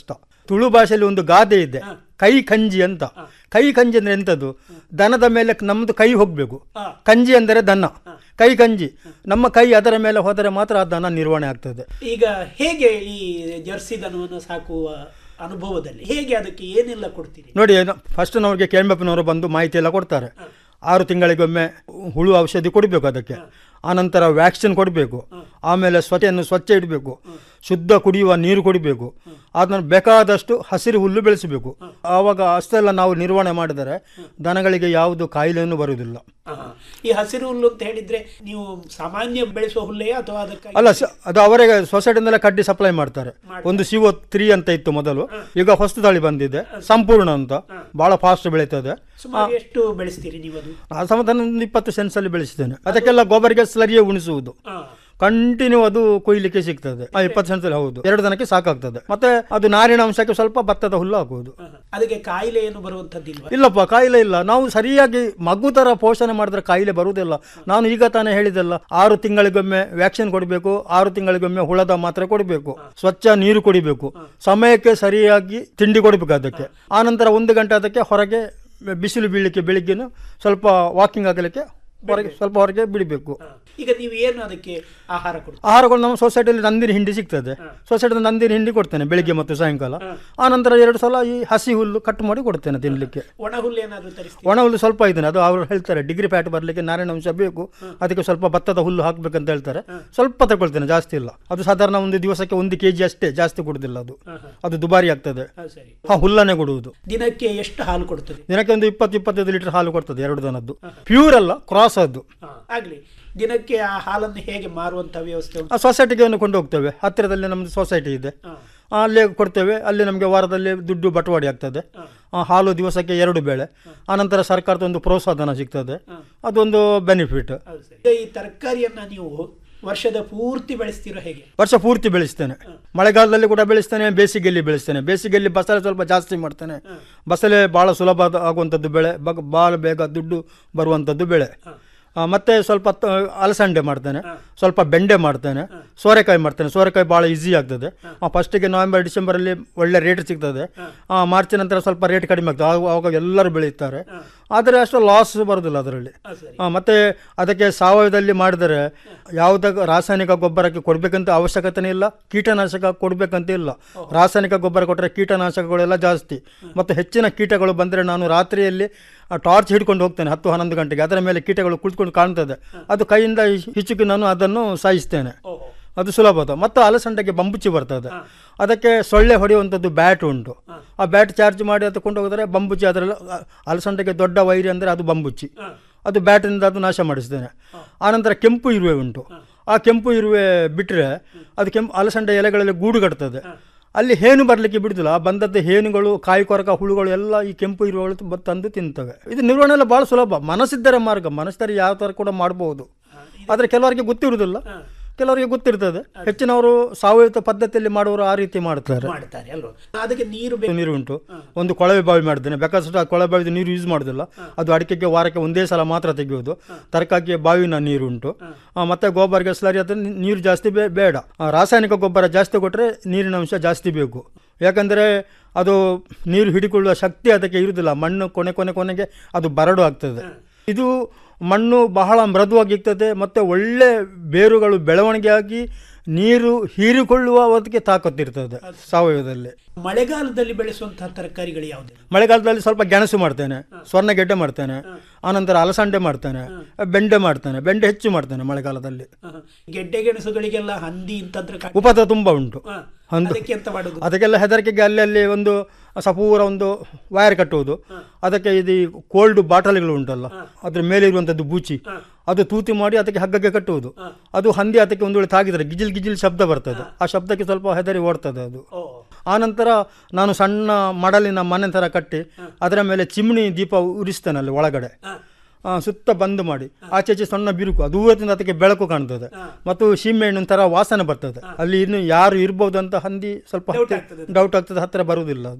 Speaker 14: ತುಳು ಭಾಷೆಯಲ್ಲಿ ಒಂದು ಗಾದೆ ಇದೆ ಕೈ ಕಂಜಿ ಅಂತ ಕೈ ಕಂಜಿ ಅಂದ್ರೆ ಎಂತದ್ದು ದನದ ಮೇಲೆ ನಮ್ದು ಕೈ ಹೋಗ್ಬೇಕು ಕಂಜಿ ಅಂದರೆ ದನ ಕೈ ಕಂಜಿ ನಮ್ಮ ಕೈ ಅದರ ಮೇಲೆ ಹೋದರೆ ಮಾತ್ರ ಆ ದನ ನಿರ್ವಹಣೆ ಆಗ್ತದೆ
Speaker 13: ಈಗ ಹೇಗೆ ಈ ಜರ್ಸಿ ದನವನ್ನು ಸಾಕುವ ಅನುಭವದಲ್ಲಿ ಹೇಗೆ ಅದಕ್ಕೆ ಏನೆಲ್ಲ ಕೊಡ್ತೀರಿ
Speaker 14: ನೋಡಿ ಫಸ್ಟ್ ನಮಗೆ ಕೇಳ್ಬಪ್ಪನವರು ಬಂದು ಮಾಹಿತಿ ಎಲ್ಲ ಕೊಡ್ತಾರೆ ಆರು ತಿಂಗಳಿಗೊಮ್ಮೆ ಹುಳು ಔಷಧಿ ಕೊಡಬೇಕು ಅದಕ್ಕೆ ಆನಂತರ ವ್ಯಾಕ್ಸಿನ್ ಕೊಡಬೇಕು ಆಮೇಲೆ ಸ್ವಚ್ಛನ್ನು ಸ್ವಚ್ಛ ಇಡಬೇಕು ಶುದ್ಧ ಕುಡಿಯುವ ನೀರು ಕೊಡಬೇಕು ಅದನ್ನು ಬೇಕಾದಷ್ಟು ಹಸಿರು ಹುಲ್ಲು ಬೆಳೆಸಬೇಕು ಆವಾಗ ಅಷ್ಟೆಲ್ಲ ನಾವು ನಿರ್ವಹಣೆ ಮಾಡಿದರೆ ದನಗಳಿಗೆ ಯಾವುದು ಕಾಯಿಲೆಯನ್ನು ಬರುವುದಿಲ್ಲ
Speaker 13: ಆಹಾ. ಈ ಹಸಿರು ಹುಲ್ಲು ಅಂತ ಹೇಳಿದ್ರೆ ನೀವು ಸಾಮಾನ್ಯ ಬೆಳೆಸುವ ಹುಲ್ಲೇ ಅಥವಾ ಅದಕ್ಕೆ
Speaker 14: ಅಲ್ಲ ಸ- ಅದು ಅವರಿಗೆ ಸೊಸೈಟಿಯಿಂದಲೇ ಕಡ್ಡಿ ಸಪ್ಲೈ ಮಾಡ್ತಾರೆ ಒಂದು ಸಿಒ ತ್ರೀ ಅಂತ ಇತ್ತು ಮೊದಲು ಈಗ ಹೊಸ ತಳಿ ಬಂದಿದೆ ಸಂಪೂರ್ಣ ಅಂತ ಬಹಳ ಫಾಸ್ಟ್ ಬೆಳೀತದೆ
Speaker 13: ಸುಮಾರು ಎಷ್ಟು ಬೆಳೆಸ್ತೀರಿ ನೀವು ಅದು
Speaker 14: ಆ ಸಮತನ ಒಂದು ಇಪ್ಪತ್ತು ಸೆನ್ಸ್ ಅಲ್ಲಿ ಬೆಳೆಸಿದ್ದೇನೆ ಅದಕ್ಕೆಲ್ಲ ಗೊಬ್ಬರಿಗೆ ಸ್ಲರಿಯೇ ಉಣಿಸುವುದು ಕಂಟಿನ್ಯೂ ಅದು ಕೊಯ್ಲಿಕ್ಕೆ ಸಿಗ್ತದೆ ಆ ಇಪ್ಪತ್ತು ಸೆನ್ಸ್ ಅಲ್ಲಿ ಹೌದು ಎರಡು ದನಕ್ಕೆ ಸಾಕಾಗ್ತದೆ ಮತ್ತೆ ಅದು ನಾರಿನ ಅಂಶಕ್ಕೆ ಸ್ವಲ್ಪ ಭತ್ತದ ಹುಲ್ಲು ಹಾಕುವುದು
Speaker 13: ಅದಕ್ಕೆ ಕಾಯಿಲೆ ಏನು ಬರುವಂತದ್ದಿಲ್ವಾ
Speaker 14: ಇಲ್ಲಪ್ಪ ಕಾಯಿಲೆ ಇಲ್ಲ ನಾವು ಸರಿಯಾಗಿ ಮಗು ತರ ಪೋಷಣೆ ಮಾಡಿದ್ರೆ ಕಾಯಿಲೆ ಬರುವುದಿಲ್ಲ ನಾನು ಈಗ ತಾನೇ ಹೇಳಿದೆಲ್ಲ ಆರು ತಿಂಗಳಿಗೊಮ್ಮೆ ವ್ಯಾಕ್ಸಿನ್ ಕೊಡಬೇಕು ಆರು ತಿಂಗಳಿಗೊಮ್ಮೆ ಹುಳದ ಮಾತ್ರೆ ಕೊಡಬೇಕು ಸ್ವಚ್ಛ ನೀರು ಕುಡಿಬೇಕು ಸಮಯಕ್ಕೆ ಸರಿಯಾಗಿ ತಿಂಡಿ ಕೊಡಬೇಕು ಅದಕ್ಕೆ ಆನಂತರ ಒಂದು ಗಂಟೆ ಅದಕ್ಕೆ ಹೊರಗೆ ಬಿಸಿಲು ಬೀಳಲಿಕ್ಕೆ ಬೆಳಿಗ್ಗೆನು ಸ್ವಲ್ಪ ವಾಕಿಂಗ್ ಆಗಲಿಕ್ಕೆ ಹೊರಗೆ ಸ್ವಲ್ಪ ಹೊರಗೆ ಬಿಡಬೇಕು
Speaker 13: ಈಗ ನೀವು ಏನು ಅದಕ್ಕೆ ಆಹಾರ ಕೊಡ್ತೀರಿ
Speaker 14: ಆಹಾರಗಳು ನಮ್ಮ ಸೊಸೈಟಿಯಲ್ಲಿ ನಂದಿನ ಹಿಂಡಿ ಸಿಗ್ತದೆ ಸೊಸೈಟಿಯಲ್ಲಿ ನಂದಿನ ಹಿಂಡಿ ಕೊಡ್ತೇನೆ ಬೆಳಿಗ್ಗೆ ಮತ್ತು ಸಾಯಂಕಾಲ ಆನಂತರ ಎರಡು ಸಲ ಈ ಹಸಿ ಹುಲ್ಲು ಕಟ್ ಮಾಡಿ ಕೊಡ್ತೇನೆ ತಿನ್ನಲಿಕ್ಕೆ
Speaker 13: ಒಣ ಹುಲ್ಲು ಏನಾದ್ರು ತರಿಸ್ತೀರಿ
Speaker 14: ಒಣ ಹುಲ್ಲು ಸ್ವಲ್ಪ ಇದ್ದೇನೆ ಅದು ಅವರು ಹೇಳ್ತಾರೆ ಡಿಗ್ರಿ ಫ್ಯಾಟ್ ಬರಲಿಕ್ಕೆ ನಾರಿನ ಅಂಶ ಬೇಕು ಅದಕ್ಕೆ ಸ್ವಲ್ಪ ಭತ್ತದ ಹುಲ್ಲು ಹಾಕ್ಬೇಕಂತ ಹೇಳ್ತಾರೆ ಸ್ವಲ್ಪ ತಗೊಳ್ತೇನೆ ಜಾಸ್ತಿ ಇಲ್ಲ ಅದು ಸಾಧಾರಣ ಒಂದು ದಿವಸಕ್ಕೆ ಒಂದು ಕೆಜಿ ಅಷ್ಟೇ ಜಾಸ್ತಿ ಕೊಡುದಿಲ್ಲ ಅದು ಅದು ದುಬಾರಿ ಆಗ್ತದೆ
Speaker 13: ಹಾ, ಸರಿ
Speaker 14: ಹಾ ಹುಲ್ಲನ್ನೇ ಕೊಡುವುದು
Speaker 13: ದಿನಕ್ಕೆ ಎಷ್ಟು ಹಾಲು ಕೊಡ್ತದೆ
Speaker 14: ದಿನಕ್ಕೆ ಒಂದು ಇಪ್ಪತ್ತು ಇಪ್ಪತ್ತೈದು ಲೀಟರ್ ಹಾಲು ಕೊಡ್ತದೆ ಎರಡು ದನದ್ದು ಪ್ಯೂರ್ ಅಲ್ಲ ಕ್ರಾಸ್ ಅದು
Speaker 13: ಹಾ, ಆಗ್ಲಿ ದಿನಕ್ಕೆ ಆ ಹಾಲನ್ನು ಹೇಗೆ ಮಾರುವಂತ ವ್ಯವಸ್ಥೆ ಉಂಟು
Speaker 14: ಆ ಸೊಸೈಟಿಗೆ ಒಂದು ಕೊಂಡು ಹೋಗ್ತೇವೆ ಹತ್ತಿರದಲ್ಲಿ ನಮ್ಮದು ಸೊಸೈಟಿ ಇದೆ ಆ, ಅಲ್ಲೇ ಕೊಡ್ತೇವೆ ಅಲ್ಲಿ ನಮಗೆ ವಾರದಲ್ಲಿ ದುಡ್ಡು ಬಟವಾಡಿ ಆಗ್ತದೆ ಆ, ಹಾಲು ದಿವಸಕ್ಕೆ ಎರಡು ಬೇಳೆ ಆನಂತರ ಸರ್ಕಾರದ ಒಂದು ಪ್ರೋತ್ಸಾಹಧನ ಸಿಗ್ತದೆ ಅದೊಂದು ಬೆನಿಫಿಟ್
Speaker 13: ಹೌದು ಸರಿ. ಈಗ ಈ ತರಕಾರಿಯನ್ನ ನೀವು ವರ್ಷದ ಪೂರ್ತಿ ಬೆಳೆಸ್ತೀರೋ ಹೇಗೆ
Speaker 14: ವರ್ಷ ಪೂರ್ತಿ ಬೆಳೆಸ್ತೇನೆ ಮಳೆಗಾಲದಲ್ಲಿ ಕೂಡ ಬೆಳೆಸ್ತೇನೆ ಬೇಸಿಗೆಯಲ್ಲಿ ಬೆಳೆಸ್ತೇನೆ ಬೇಸಿಗೆಯಲ್ಲಿ ಬಸಳೆ ಸ್ವಲ್ಪ ಜಾಸ್ತಿ ಮಾಡ್ತೇನೆ ಬಸಳೆ ಬಹಳ ಸುಲಭ ಆಗುವಂಥದ್ದು ಬೆಳೆ ಬಗ್- ಬಹಳ ಬೇಗ ದುಡ್ಡು ಬರುವಂಥದ್ದು ಬೆಳೆ ಆ, ಮತ್ತೆ ಸ್ವಲ್ಪ ತ- ಅಲಸಂಡೆ ಮಾಡ್ತೇನೆ ಸ್ವಲ್ಪ ಬೆಂಡೆ ಮಾಡ್ತೇನೆ ಸೋರೆಕಾಯಿ ಮಾಡ್ತೇನೆ ಸೋರೆಕಾಯಿ ಭಾಳ ಈಸಿ ಆಗ್ತದೆ ಫಸ್ಟಿಗೆ ನವೆಂಬರ್ ಡಿಸೆಂಬರಲ್ಲಿ ಒಳ್ಳೆ ರೇಟ್ ಸಿಗ್ತದೆ ಆ, ಮಾರ್ಚ್ ನಂತರ ಸ್ವಲ್ಪ ರೇಟ್ ಕಡಿಮೆ ಆಗ್ತದೆ ಆಗ- ಆವಾಗ ಎಲ್ಲರೂ ಬೆಳೀತಾರೆ ಆದರೆ ಅಷ್ಟು ಲಾಸ್ ಬರೋದಿಲ್ಲ ಅದರಲ್ಲಿ ಆ, ಮತ್ತೆ ಅದಕ್ಕೆ ಸಾವಯವದಲ್ಲಿ ಮಾಡಿದರೆ ಯಾವುದಾಗ ರಾಸಾಯನಿಕ ಗೊಬ್ಬರಕ್ಕೆ ಕೊಡಬೇಕಂತ ಅವಶ್ಯಕತೆನೇ ಇಲ್ಲ ಕೀಟನಾಶಕ ಕೊಡಬೇಕಂತ ಇಲ್ಲ ರಾಸಾಯನಿಕ ಗೊಬ್ಬರ ಕೊಟ್ಟರೆ ಕೀಟನಾಶಕಗಳೆಲ್ಲ ಜಾಸ್ತಿ ಮತ್ತು ಹೆಚ್ಚಿನ ಕೀಟಗಳು ಬಂದರೆ ನಾನು ರಾತ್ರಿಯಲ್ಲಿ ಟಾರ್ಚ್ ಹಿಡ್ಕೊಂಡು ಹೋಗ್ತೇನೆ ಹತ್ತು ಹನ್ನೊಂದು ಗಂಟೆಗೆ ಅದರ ಮೇಲೆ ಕೀಟಗಳು ಕುಳಿತುಕೊಂಡು ಕಾಣ್ತದೆ ಅದು ಕೈಯಿಂದ ಹಿಚ್- ಹಿಚುಕಿ ನಾನು ಅದನ್ನು ಸಾಯಿಸ್ತೇನೆ ಅದು ಸುಲಭದ ಮತ್ತು ಅಲಸಂಡೆಗೆ ಬಂಬುಚ್ಚಿ ಬರ್ತದೆ ಅದಕ್ಕೆ ಸೊಳ್ಳೆ ಹೊಡೆಯುವಂಥದ್ದು ಬ್ಯಾಟ್ ಉಂಟು ಆ ಬ್ಯಾಟ್ ಚಾರ್ಜ್ ಮಾಡಿ ಅದು ಕೊಂಡು ಹೋಗಿದ್ರೆ ಬಂಬುಚ್ಚಿ ಅದರಲ್ಲಿ ಅ- ಅಲಸಂಡೆಗೆ ದೊಡ್ಡ ವೈರಿ ಅಂದರೆ ಅದು ಬಂಬುಚ್ಚಿ ಅದು ಬ್ಯಾಟಿನಿಂದ ಅದು ನಾಶ ಮಾಡಿಸ್ತೇನೆ ಆನಂತರ ಕೆಂಪು ಇರುವೆ ಉಂಟು ಆ ಕೆಂಪು ಇರುವೆ ಬಿಟ್ಟರೆ ಅದು ಕೆಂಪು ಅಲಸಂಡೆ ಎಲೆಗಳಲ್ಲಿ ಗೂಡು ಕಟ್ತದೆ ಅಲ್ಲಿ ಹೇನು ಬರಲಿಕ್ಕೆ ಬಿಡುದಿಲ್ಲ ಆ ಬಂದದ್ದು ಹೇನುಗಳು ಕಾಯಿ ಕೊರಕ ಹುಳುಗಳು ಎಲ್ಲ ಈ ಕೆಂಪು ಇರುವೆಗಳು ತ- ತಂದು ತಿಂತವೆ ಇದು ನಿರ್ವಹಣೆ ಎಲ್ಲ ಭಾಳ ಸುಲಭ ಮನಸ್ಸಿದ್ದರೆ ಮಾರ್ಗ ಮನಸ್ಸಿದ್ದರೆ ಯಾವ ಥರ ಕೂಡ ಮಾಡಬಹುದು ಆದರೆ ಕೆಲವರಿಗೆ ಗೊತ್ತಿರುವುದಿಲ್ಲ ಕೆಲವರಿಗೆ ಗೊತ್ತಿರ್ತದೆ ಹೆಚ್ಚಿನವರು ಸಾವಯವ ಪದ್ಧತಿಯಲ್ಲಿ ಮಾಡುವವರು ಆ ರೀತಿ ಮಾಡ್ತಾರೆ
Speaker 13: ಮಾಡ್ತಾರೆ ಅಲ್ವಾ ಅದಕ್ಕೆ ನೀರು ಬೇಕು
Speaker 14: ನೀರು ಉಂಟು ಒಂದು ಕೊಳವೆ ಬಾವಿ ಮಾಡಿದ್ದೇನೆ ಬೇಕಾದಷ್ಟು ಆ ಕೊಳವೆ ಬಾವಿದು ನೀರು ಯೂಸ್ ಮಾಡೋದಿಲ್ಲ ಅದು ಅಡಿಕೆಗೆ ವಾರಕ್ಕೆ ಒಂದೇ ಸಲ ಮಾತ್ರ ತೆಗೆಯೋದು ತರಕಾರಿಗೆ ಬಾವಿನ ನೀರು ಉಂಟು ಆ, ಮತ್ತೆ ಗೊಬ್ಬರಗೆ ಸ್ಲರಿ ಅದು ನೀ- ನೀರು ಜಾಸ್ತಿ ಬೇ- ಬೇಡ ಆ, ರಾಸಾಯನಿಕ ಗೊಬ್ಬರ ಜಾಸ್ತಿ ಕೊಟ್ಟರೆ ನೀರಿನ ಅಂಶ ಜಾಸ್ತಿ ಬೇಕು ಯಾಕಂದರೆ ಅದು ನೀರು ಹಿಡಿಕೊಳ್ಳುವ ಶಕ್ತಿ ಅದಕ್ಕೆ ಇರುವುದಿಲ್ಲ ಮಣ್ಣು ಕೊನೆ ಕೊನೆ ಕೊನೆಗೆ ಅದು ಬರಡು ಆಗ್ತದೆ ಇದು ಮಣ್ಣು ಬಹಳ ಮೃದುವಾಗಿರ್ತದೆ ಮತ್ತು ಒಳ್ಳೆ ಬೇರುಗಳು ಬೆಳವಣಿಗೆ ಆಗಿ ನೀರು ಹೀರಿಕೊಳ್ಳುವ ಅದಕ್ಕೆ ತಾಕತ್ತಿರ್ತದೆ ಸಾವಯವದಲ್ಲಿ
Speaker 13: ಮಳೆಗಾಲದಲ್ಲಿ ಬೆಳೆಸುವಂತಹ ತರಕಾರಿಗಳು ಯಾವುದು
Speaker 14: ಮಳೆಗಾಲದಲ್ಲಿ ಸ್ವಲ್ಪ ಗೆಣಸು ಮಾಡ್ತೇನೆ ಸ್ವರ್ಣಗೆಡ್ಡೆ ಮಾಡ್ತೇನೆ ಆನಂತರ ಅಲಸಂಡೆ ಮಾಡ್ತೇನೆ ಬೆಂಡೆ ಮಾಡ್ತೇನೆ ಬೆಂಡೆ ಹೆಚ್ಚು ಮಾಡ್ತೇನೆ ಮಳೆಗಾಲದಲ್ಲಿ
Speaker 13: ಗೆಡ್ಡೆ ಗೆಣಸುಗಳಿಗೆಲ್ಲ ಹಂದಿ ಇಂತಂದ್ರೆ ಕಾಟ-
Speaker 14: ಉಪದ್ರ ತುಂಬ ಉಂಟು
Speaker 13: ಹಾ.
Speaker 14: ಒಂದು
Speaker 13: ಅದಕ್ಕೆ ಎಂತ ಮಾಡುದು
Speaker 14: ಅದಕ್ಕೆಲ್ಲ ಹೆದರಿಕೆಗೆ ಅಲ್ಲಿ ಅಲ್ಲಿ ಒಂದು ಸಪೂರ ಒಂದು ವೈರ್ ಕಟ್ಟುವುದು ಅದಕ್ಕೆ ಇದು ಕೋಲ್ಡ್ ಬಾಟಲ್ಗಳು ಉಂಟಲ್ಲ ಅದ್ರ ಮೇಲೆ ಇರುವಂಥದ್ದು ಬೂಚಿ ಅದು ತೂತಿ ಮಾಡಿ ಅದಕ್ಕೆ ಹಗ್ಗಕ್ಕೆ ಕಟ್ಟುವುದು ಅದು ಹಂದಿ ಅದಕ್ಕೆ ಒಂದು ವೇಳೆ ತಾಗಿದರೆ ಗಿಜಿಲ್ ಗಿಜಿಲ್ ಶಬ್ದ ಬರ್ತದೆ ಆ ಶಬ್ದಕ್ಕೆ ಸ್ವಲ್ಪ ಹೆದರಿ ಓಡ್ತದೆ ಅದು ಆನಂತರ ನಾನು ಸಣ್ಣ ಮಡಲಿನ ಮನೆ ಥರ ಕಟ್ಟಿ ಅದರ ಮೇಲೆ ಚಿಮ್ನಿ ದೀಪ ಉರಿಸ್ತೇನೆ ಅಲ್ಲಿ ಒಳಗಡೆ ಆ, ಸುತ್ತ ಬಂದ್ ಮಾಡಿ ಆಚೆ ಈಚೆ ಸಣ್ಣ ಬಿರುಕು ದೂರದಿಂದ ಅದಕ್ಕೆ ಬೆಳಕು ಕಾಣ್ತದೆ ಮತ್ತು ಸೀಮೆ ಹಣ್ಣು ಒಂಥರ ವಾಸನೆ ಬರ್ತದೆ ಅಲ್ಲಿ ಇನ್ನು ಯಾರು ಇರ್ಬೋದು ಅಂತ ಹಂದಿ ಸ್ವಲ್ಪ ಡೌಟ್ ಆಗ್ತದೆ ಹತ್ತಿರ ಬರುವುದಿಲ್ಲ ಅದು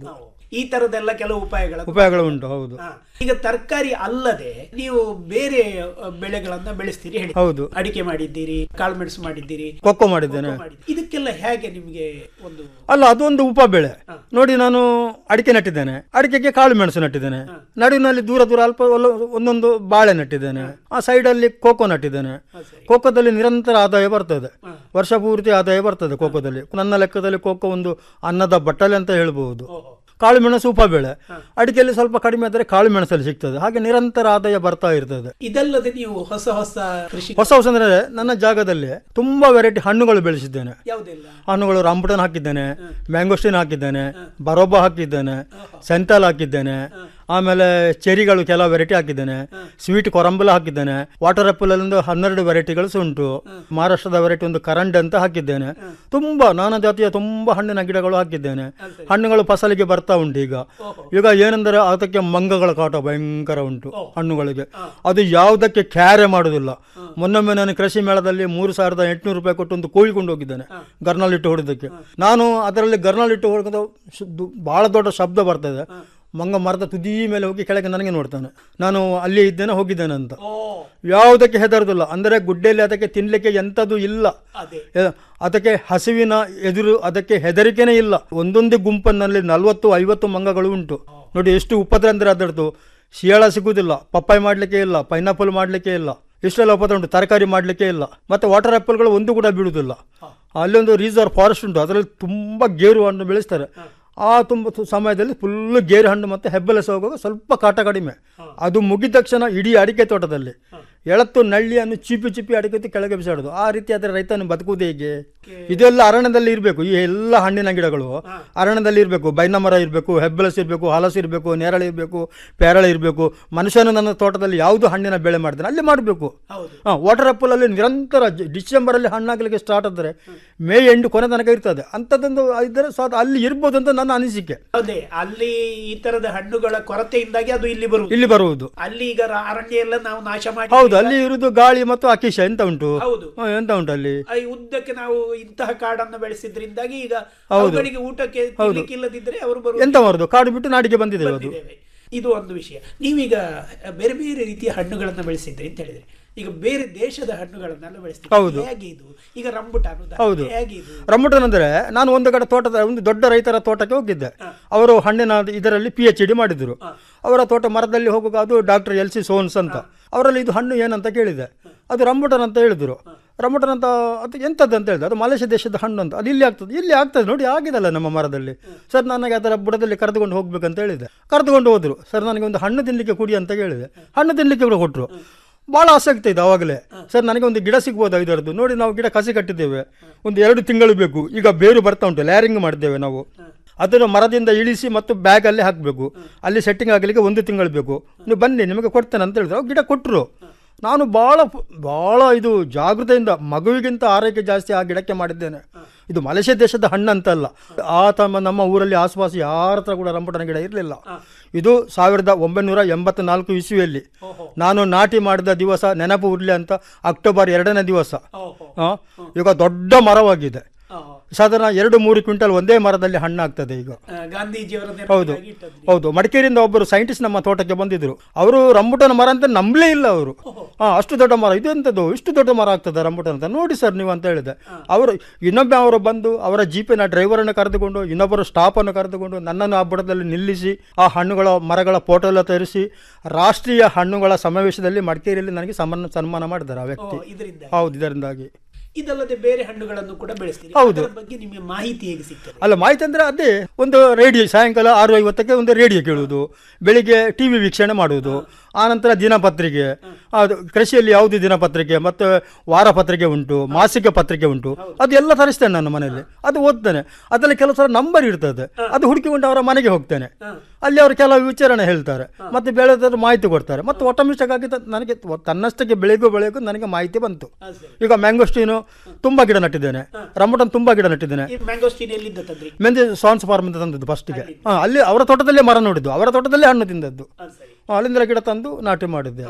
Speaker 13: ಈ ತರದೆಲ್ಲ ಕೆಲವು ಉಪಾಯಗಳ
Speaker 14: ಉಪಾಯಗಳು ಉಂಟು ಹೌದು
Speaker 13: ಈಗ ತರಕಾರಿ ಅಲ್ಲದೆ ನೀವು ಬೇರೆ ಅ, ಬೆಳೆಗಳನ್ನ ಬೆಳೆಸ್ತೀರಿ ಹೇಳಿ
Speaker 14: ಹೌದು.
Speaker 13: ಅಡಿಕೆ ಮಾಡಿದ್ದೀರಿ ಕಾಳುಮೆಣಸು ಮಾಡಿದ್ದೀರಿ
Speaker 14: ಕೊಕ್ಕೋ ಮಾಡಿದ್ದೇನೆ
Speaker 13: ಇದಕ್ಕೆಲ್ಲ ಹೇಗೆ ನಿಮ್ಗೆ ಒಂದು
Speaker 14: ಅಲ್ಲ ಅದೊಂದು ಉಪ ಬೆಳೆ ನೋಡಿ ನಾನು ಅಡಿಕೆ ನಟ್ಟಿದ್ದೇನೆ ಅಡಿಕೆಗೆ ಕಾಳು ಮೆಣಸು ನಟ್ಟಿದ್ದೇನೆ ನಡುವಿನಲ್ಲಿ ದೂರ ದೂರ ಅಲ್ಪ ಒಲ್ಲ- ಒಂದೊಂದು ಬಾಳೆ ನಟ್ಟಿದ್ದೇನೆ ಆ ಸೈಡ್ ಅಲ್ಲಿ ಕೋಕೋ ನಟ್ಟಿದ್ದೇನೆ ಕೋಕೋದಲ್ಲಿ ನಿರಂತರ ಆದಾಯ ಬರ್ತದೆ ವರ್ಷ ಪೂರ್ತಿ ಆದಾಯ ಬರ್ತದೆ ಕೋಕೋದಲ್ಲಿ ನನ್ನ ಲೆಕ್ಕದಲ್ಲಿ ಕೋಕೋ ಒಂದು ಅನ್ನದ ಬಟ್ಟಲೆ ಅಂತ ಹೇಳ್ಬಹುದು ಕಾಳು ಮೆಣಸು ಉಪ ಬೆಳೆ ಅಡಿಕೆಯಲ್ಲಿ ಸ್ವಲ್ಪ ಕಡಿಮೆ ಆದರೆ ಕಾಳು ಮೆಣಸಲ್ಲಿ ಸಿಗ್ತದೆ ಹಾಗೆ ನಿರಂತರ ಆದಾಯ ಬರ್ತಾ ಇರ್ತದೆ
Speaker 13: ಇದಲ್ಲದೆ ನೀವು ಹೊಸ ಹೊಸ ಕೃಷಿ
Speaker 14: ಹೊಸ ಹೊಸ ಅಂದ್ರೆ ನನ್ನ ಜಾಗದಲ್ಲಿ ತುಂಬಾ ವೆರೈಟಿ ಹಣ್ಣುಗಳು ಬೆಳೆಸಿದ್ದೇನೆ
Speaker 13: ಯಾವುದೆಲ್ಲ
Speaker 14: ಹಣ್ಣುಗಳು ರಾಂಬುಟನ್ ಹಾಕಿದ್ದೇನೆ ಮ್ಯಾಂಗೋಸ್ಟಿನ್ ಹಾಕಿದ್ದೇನೆ ಬರೋಬ ಹಾಕಿದ್ದೇನೆ ಸೆಂತಲ್ ಹಾಕಿದ್ದೇನೆ ಆಮೇಲೆ ಚೆರಿಗಳು ಕೆಲವು ವೆರೈಟಿ ಹಾಕಿದ್ದೇನೆ ಸ್ವೀಟ್ ಕೊರಂಬಲ ಹಾಕಿದ್ದೇನೆ ವಾಟರ್ ಆಪಲ್ ಅಲ್ಲಿ ಒಂದು ಹನ್ನೆರಡು ವೆರೈಟಿಗಳು ಸಹ ಉಂಟು ಮಹಾರಾಷ್ಟ್ರದ ವೆರೈಟಿ ಒಂದು ಕರಂಡ್ ಅಂತ ಹಾಕಿದ್ದೇನೆ ತುಂಬಾ ನಾನಾ ಜಾತಿಯ ತುಂಬಾ ಹಣ್ಣಿನ ಗಿಡಗಳು ಹಾಕಿದ್ದೇನೆ ಹಣ್ಣುಗಳು ಫಸಲಿಗೆ ಬರ್ತಾ ಉಂಟು ಈಗ ಈಗ ಏನೆಂದರೆ ಅದಕ್ಕೆ ಮಂಗಗಳ ಕಾಟ ಭಯಂಕರ ಉಂಟು ಹಣ್ಣುಗಳಿಗೆ ಅದು ಯಾವುದಕ್ಕೆ ಕ್ಯಾರೆ ಮಾಡುದಿಲ್ಲ ಮೊನ್ನೊಮ್ಮೆ ನಾನು ಕೃಷಿ ಮೇಳದಲ್ಲಿ ಮೂರು ಸಾವಿರದ ಎಂಟುನೂರು ರೂಪಾಯಿ ಕೊಟ್ಟು ಒಂದು ಕೋಳಿ ಕೊಂಡು ಹೋಗಿದ್ದೇನೆ ಗರ್ನಾಲಿಟ್ಟು ಹೊಡೆದಕ್ಕೆ ನಾನು ಅದರಲ್ಲಿ ಗರ್ನಾಲಿಟ್ಟು ಹೊಡೆದ ಬಹಳ ದೊಡ್ಡ ಶಬ್ದ ಬರ್ತದೆ ಮಂಗ ಮರದ ತುದಿ ಮೇಲೆ ಹೋಗಿ ಕೆಳಗೆ ನನಗೆ ನೋಡ್ತಾನೆ ನಾನು ಅಲ್ಲಿ ಇದ್ದೇನೆ ಹೋಗಿದ್ದೇನೆ ಅಂತ ಯಾವುದಕ್ಕೆ ಹೆದರುದಿಲ್ಲ ಅಂದರೆ ಗುಡ್ಡೆಯಲ್ಲಿ ಅದಕ್ಕೆ ತಿನ್ಲಿಕ್ಕೆ ಎಂಥದ್ದು ಇಲ್ಲ ಎ- ಅದಕ್ಕೆ ಹಸಿವಿನ ಎದುರು ಅದಕ್ಕೆ ಹೆದರಿಕೆನೇ ಇಲ್ಲ ಒಂದೊಂದೇ ಗುಂಪನ್ನಲ್ಲಿ ನಲವತ್ತು ಐವತ್ತು ಮಂಗಗಳು ಉಂಟು ನೋಡಿ ಎಷ್ಟು ಉಪದ್ರ ಅಂದ್ರೆ ಅದರದ್ದು ಶಿಯಾಳ ಸಿಗುವುದಿಲ್ಲ ಪಪ್ಪಾಯಿ ಮಾಡಲಿಕ್ಕೆ ಇಲ್ಲ ಪೈನಾಪಲ್ ಮಾಡಲಿಕ್ಕೆ ಇಲ್ಲ ಇಷ್ಟೆಲ್ಲ ಉಪದ್ರ ಉಂಟು ತರಕಾರಿ ಮಾಡಲಿಕ್ಕೆ ಇಲ್ಲ ಮತ್ತೆ ವಾಟರ್ ಆಪಲ್ಗಳು ಒಂದು ಕೂಡ ಬೀಳುವುದಿಲ್ಲ ಅಲ್ಲೊಂದು ರಿಸರ್ವ್ ಫಾರೆಸ್ಟ್ ಉಂಟು ಅದರಲ್ಲಿ ತುಂಬ ಗೇರು ಹಣ್ಣು ಬೆಳೆಸ್ತಾರೆ ಆ ತುಂಬ ತು- ಸಮಯದಲ್ಲಿ ಫುಲ್ಲು ಗೇರು ಹಣ್ಣು ಮತ್ತು ಹೆಬ್ಬೆಲಸ ಹೋಗುವಾಗ ಸ್ವಲ್ಪ ಕಾಟ ಕಡಿಮೆ ಅದು ಮುಗಿದ ತಕ್ಷಣ ಇಡೀ ಅಡಿಕೆ ತೋಟದಲ್ಲಿ ಎಳತ್ತು ನಳ್ಳಿಯನ್ನು ಚಿಪಿ ಚಿಪಿ ಅಡಿಕೆ ಎತ್ತಿ ಕೆಳಗೆ ಬಿಸಾಡೋದು ಆ ರೀತಿ ಆದರೆ ರೈತನು ಬದುಕುವುದು ಹೇಗೆ ಇದೆಲ್ಲ ಅರಣ್ಯದಲ್ಲಿ ಇರಬೇಕು ಈ ಎಲ್ಲ ಹಣ್ಣಿನ ಗಿಡಗಳು ಅರಣ್ಯದಲ್ಲಿ ಇರಬೇಕು ಬೈನ ಮರ ಇರಬೇಕು ಹೆಬ್ಬೆಲಸ್ ಇರಬೇಕು ಹಲಸು ಇರಬೇಕು ನೇರಳೆ ಇರಬೇಕು ಪೇರಳೆ ಇರಬೇಕು ಮನುಷ್ಯನು ನನ್ನ ತೋಟದಲ್ಲಿ ಯಾವುದು ಹಣ್ಣಿನ ಬೆಳೆ ಮಾಡ್ತಾನೆ ಅಲ್ಲಿ ಮಾಡಬೇಕು ಹಾಂ ವಾಟರ್ ಆಪಲ್ ಅಲ್ಲಿ ನಿರಂತರ ಜ- ಡಿಸೆಂಬರ್ ಅಲ್ಲಿ ಹಣ್ಣಾಗಲಿಕ್ಕೆ ಸ್ಟಾರ್ಟ್ ಆದರೆ ಮೇ ಎಂಟು ಕೊನೆ ತನಕ ಇರ್ತದೆ ಅಂಥದ್ದೊಂದು ಇದ್ದರೆ ಸೊ ಅದು ಅಲ್ಲಿ ಇರ್ಬೋದು ಅಂತ ನನ್ನ ಅನಿಸಿಕೆ
Speaker 13: ಹೌದೇ ಅಲ್ಲಿ ಈ ತರದ ಹಣ್ಣುಗಳ ಕೊರತೆಯಿಂದಾಗಿ ಅದು ಇಲ್ಲಿ ಬರುವುದು
Speaker 14: ಇಲ್ಲಿ ಬರುವುದು
Speaker 13: ಅಲ್ಲಿ ಈಗ ರ- ಅರಣ್ಯ ಎಲ್ಲ ನಾವು ನಾಶ ಮಾಡಿ
Speaker 14: ಹೌದು ಅಲ್ಲಿ ಇರುವುದು ಗಾಳಿ ಮತ್ತು ಅಕಿಶ ಎಂತ ಉಂಟು
Speaker 13: ಹೌದು.
Speaker 14: ಹ, ಎಂತ ಉಂಟು ಅಲ್ಲಿ
Speaker 13: ಈ ಉದ್ದಕ್ಕೆ ನಾವು ಇಂತಹ ಕಾಡನ್ನು ಬೆಳೆಸಿದ್ರಿಂದಾಗಿ ಈಗ
Speaker 14: ಹೌದು.
Speaker 13: ಅವುಗಳಿಗೆ ಊಟಕ್ಕೆ
Speaker 14: ಹೌದು.
Speaker 13: ತಿನ್ಲಿಕ್ಕೆ ಇಲ್ಲದಿದ್ರೆ ಅವರು ಬರುವ
Speaker 14: ಎಂತ ಮಾಡುದು ಕಾಡು ಬಿಟ್ಟು ನಾಡಿಗೆ ಬಂದಿದ್ದೇವೆ ಅದು
Speaker 13: ಬಂದಿದ್ದೇವೆ. ಇದು ಒಂದು ವಿಷಯ ನೀವೀಗ ಬೇರೆ ಬೇರೆ ರೀತಿಯ ಹಣ್ಣುಗಳನ್ನ ಬೆಳೆಸಿದ್ರಿ ಅಂತ ಹೇಳಿದ್ರೆ ಈಗ ಬೇರೆ ದೇಶದ ಹಣ್ಣುಗಳನ್ನೆಲ್ಲ ಬೆಳೆಸ್ತೀವಿ
Speaker 14: ಹೌದು.
Speaker 13: ಹೇಗೆ ಇದು ಈಗ ರಂಬುಟಾನ್ ಉದಾಹರಣೆ.
Speaker 14: ಹೌದು
Speaker 13: ಹೇಗೆ ಇದು
Speaker 14: ರಂಬುಟನ್ ಅಂದ್ರೆ ನಾನು ಒಂದು ಕಡೆ ತೋಟದ ಒಂದು ದೊಡ್ಡ ರೈತರ ತೋಟಕ್ಕೆ ಹೋಗಿದ್ದೆ ಅವರು ಹಣ್ಣಿನ ಇದರಲ್ಲಿ ಪಿ ಎಚ್ ಡಿ ಮಾಡಿದ್ರು ಅವರ ತೋಟ ಮರದಲ್ಲಿ ಹೋಗುವಾಗ ಅದು ಡಾಕ್ಟರ್ ಎಲ್ ಸಿ ಸೋನ್ಸ್ ಅಂತ ಅವರಲ್ಲಿ ಇದು ಹಣ್ಣು ಏನಂತ ಕೇಳಿದೆ ಅದು ರಂಬುಟನ್ ಅಂತ ಹೇಳಿದ್ರು ರಂಬುಟನ್ ಅಂತ ಅದು ಎಂಥದ್ದು ಅಂತ ಹೇಳಿದೆ ಅದು ಮಲೇಷ್ಯಾ ದೇಶದ ಹಣ್ಣು ಅಂತ ಅದು ಇಲ್ಲಿ ಆಗ್ತದೆ ಇಲ್ಲಿ ಆಗ್ತದೆ ನೋಡಿ ಆಗಿದಲ್ಲ ನಮ್ಮ ಮರದಲ್ಲಿ ಸರ್ ನನಗೆ ಅದರ ಬುಡದಲ್ಲಿ ಕರೆದುಕೊಂಡು ಹೋಗ್ಬೇಕಂತ ಹೇಳಿದೆ ಕರೆದುಕೊಂಡು ಹೋದ್ರು ಸರ್ ನನಗೆ ಒಂದು ಹಣ್ಣು ತಿನ್ಲಿಕ್ಕೆ ಕುಡಿ ಅಂತ ಕೇಳಿದೆ ಹಣ್ಣು ತಿನ್ಲಿಕ್ಕೆ ಕೂಡ ಕೊಟ್ಟರು ಭಾಳ ಆಸಕ್ತಿ ಇದೆ ಆವಾಗಲೇ ಸರ್ ನನಗೆ ಒಂದು ಗಿಡ ಸಿಗ್ಬೋದಾ ಇದರದ್ದು ನೋಡಿ ನಾವು ಗಿಡ ಕಸಿ ಕಟ್ಟಿದ್ದೇವೆ ಒಂದು ಎರಡು ತಿಂಗಳು ಬೇಕು ಈಗ ಬೇರು ಬರ್ತಾ ಉಂಟು ಲ್ಯಾರಿಂಗ್ ಮಾಡಿದ್ದೇವೆ ನಾವು ಅದನ್ನು ಮರದಿಂದ ಇಳಿಸಿ ಮತ್ತು ಬ್ಯಾಗಲ್ಲಿ ಹಾಕಬೇಕು ಅಲ್ಲಿ ಸೆಟ್ಟಿಂಗ್ ಆಗಲಿಕ್ಕೆ ಒಂದು ತಿಂಗಳು ಬೇಕು ನೀವು ಬನ್ನಿ ನಿಮಗೆ ಕೊಡ್ತೇನೆ ಅಂತ ಹೇಳಿದ್ರು ಅವ್ರು ಗಿಡ ಕೊಟ್ಟರು ನಾನು ಭಾಳ ಭಾಳ ಇದು ಜಾಗೃತೆಯಿಂದ ಮಗುವಿಗಿಂತ ಆರೈಕೆ ಜಾಸ್ತಿ ಆ ಗಿಡಕ್ಕೆ ಮಾಡಿದ್ದೇನೆ ಇದು ಮಲೇಷ್ಯಾ ದೇಶದ ಹಣ್ಣು ಅಂತಲ್ಲ ಆ ತಮ್ಮ ನಮ್ಮ ಊರಲ್ಲಿ ಆಸುಪಾಸು ಯಾರ ಹತ್ರ ಕೂಡ ರಂಬುಟನ ಗಿಡ ಇರಲಿಲ್ಲ ಇದು ಸಾವಿರದ ಒಂಬೈನೂರ ಎಂಬತ್ನಾಲ್ಕು ಇಸ್ವಿಯಲ್ಲಿ ನಾನು ನಾಟಿ ಮಾಡಿದ ದಿವಸ ನೆನಪು ಉರ್ಲಿ ಅಂತ ಅಕ್ಟೋಬರ್ ಎರಡನೇ ದಿವಸ ಆ, ಈಗ ದೊಡ್ಡ ಮರವಾಗಿದೆ ಸಾಧಾರಣ ಎರಡು ಮೂರು ಕ್ವಿಂಟಲ್ ಒಂದೇ ಮರದಲ್ಲಿ ಹಣ್ಣಾಗ್ತದೆ ಈಗ
Speaker 13: ಆ, ಗಾಂಧೀಜಿಯವರ
Speaker 14: ಹೌದು
Speaker 13: ನೆನಪಿಗಾಗಿ ಇಟ್ಟದ್ದು.
Speaker 14: ಹೌದು ಮಡಿಕೇರಿಯಿಂದ ಒಬ್ಬರು ಸೈಂಟಿಸ್ಟ್ ನಮ್ಮ ತೋಟಕ್ಕೆ ಬಂದಿದ್ರು ಅವರು ರಂಬುಟನ ಮರ ಅಂತ ನಂಬಲೇ ಇಲ್ಲ ಅವರು ಹಾ ಅಷ್ಟು ದೊಡ್ಡ ಮರ ಇದು ಎಂತದ್ದು ಇಷ್ಟು ದೊಡ್ಡ ಮರ ಆಗ್ತದೆ ರಂಬುಟನ್ ಅಂತ ನೋಡಿ ಸರ್ ನೀವು ಅಂತ ಹೇಳಿದೆ ಅವರು ಇನ್ನೊಬ್ಬ ಅವರು ಬಂದು ಅವರ ಜೀಪಿನ ಡ್ರೈವರನ್ನು ಕರೆದುಕೊಂಡು ಇನ್ನೊಬ್ಬರು ಸ್ಟಾಫನ್ನು ಕರೆದುಕೊಂಡು ನನ್ನನ್ನು ಆ ಬುಡದಲ್ಲಿ ನಿಲ್ಲಿಸಿ ಆ ಹಣ್ಣುಗಳ ಮರಗಳ ಫೋಟೋ ಎಲ್ಲ ತರಿಸಿ ರಾಷ್ಟ್ರೀಯ ಹಣ್ಣುಗಳ ಸಮಾವೇಶದಲ್ಲಿ ಮಡಿಕೇರಿಯಲ್ಲಿ ನನಗೆ ಸನ್ಮಾನ ಸನ್ಮಾನ ಮಾಡಿದ್ದಾರೆ ಆ ವ್ಯಕ್ತಿ
Speaker 13: ಓ, ಇದರಿಂದಾಗಿ.
Speaker 14: ಹೌದು ಇದರಿಂದಾಗಿ
Speaker 13: ಇದಲ್ಲದೆ ಬೇರೆ ಹಣ್ಣುಗಳನ್ನು ಕೂಡ ಬೆಳೆಸ್ತೀರಿ
Speaker 14: ಹೌದು.
Speaker 13: ಅದರ ಬಗ್ಗೆ ನಿಮಗೆ ಮಾಹಿತಿ ಹೇಗೆ ಸಿಗ್ತದೆ
Speaker 14: ಅಲ್ಲ ಮಾಹಿತಿ ಅಂದ್ರೆ ಅದೇ ಒಂದು ರೇಡಿಯೋ ಸಾಯಂಕಾಲ ಆರು ಐವತ್ತಕ್ಕೆ ಒಂದು ರೇಡಿಯೋ ಕೇಳುವುದು ಬೆಳಿಗ್ಗೆ ಟಿ ವಿ ವೀಕ್ಷಣೆ ಮಾಡುವುದು ಆನಂತರ ದಿನಪತ್ರಿಕೆ ಅದು ಕೃಷಿಯಲ್ಲಿ ಯಾವುದು ದಿನಪತ್ರಿಕೆ ಮತ್ತು ವಾರ ಪತ್ರಿಕೆ ಉಂಟು ಮಾಸಿಕ ಪತ್ರಿಕೆ ಉಂಟು ಅದು ಎಲ್ಲ ತರಿಸ್ತೇನೆ ನನ್ನ ಮನೆಯಲ್ಲಿ ಅದು ಓದ್ತೇನೆ ಅದರಲ್ಲಿ ಕೆಲವು ಸಲ ನಂಬರ್ ಇರ್ತದೆ ಅದು ಹುಡುಕಿಕೊಂಡು ಅವರ ಮನೆಗೆ ಹೋಗ್ತೇನೆ ಅಲ್ಲಿ ಅವರು ಕೆಲವು ವಿಚಾರಣೆ ಹೇಳ್ತಾರೆ ಮತ್ತೆ ಬೆಳೆದ ಮಾಹಿತಿ ಕೊಡ್ತಾರೆ ಮತ್ತು ಆಟೋಮೆಟಿಕ್ ಆಗಿ ತ- ನನಗೆ ತ- ತನ್ನಷ್ಟಕ್ಕೆ ಬೆಳೆಗೂ ಬೆಳೆಗೂ ನನಗೆ ಮಾಹಿತಿ ಬಂತು ಈಗ ಮ್ಯಾಂಗೋಸ್ಟೀನು ತುಂಬಾ ಗಿಡ ನಟ್ಟಿದ್ದೇನೆ ರಂಬುಟನ್ ತುಂಬಾ ಗಿಡ ನಟ್ಟಿದ್ದೇನೆ
Speaker 13: ಈ ಮ್ಯಾಂಗೋಸ್ಟೀನ್ ಎಲ್ಲಿಂದ ತಂದ್ರಿ
Speaker 14: ಮೆಂದೆ ಸಾನ್ಸ್ ಫಾರ್ಮ್ ಅಂತ ತಂದದ್ದು ಫಸ್ಟಿಗೆ ಹಾ ಅಲ್ಲಿ ಅವರ ತೋಟದಲ್ಲೇ ಮರ ನೋಡಿದ್ದು ಅವರ ತೋಟದಲ್ಲೇ ಹಣ್ಣು ತಿಂದದ್ದು ಹಾ, ಅಲ್ಲಿಂದ ಗಿಡ ತಂದು ನಾಟಿ ಮಾಡಿದ್ದೆ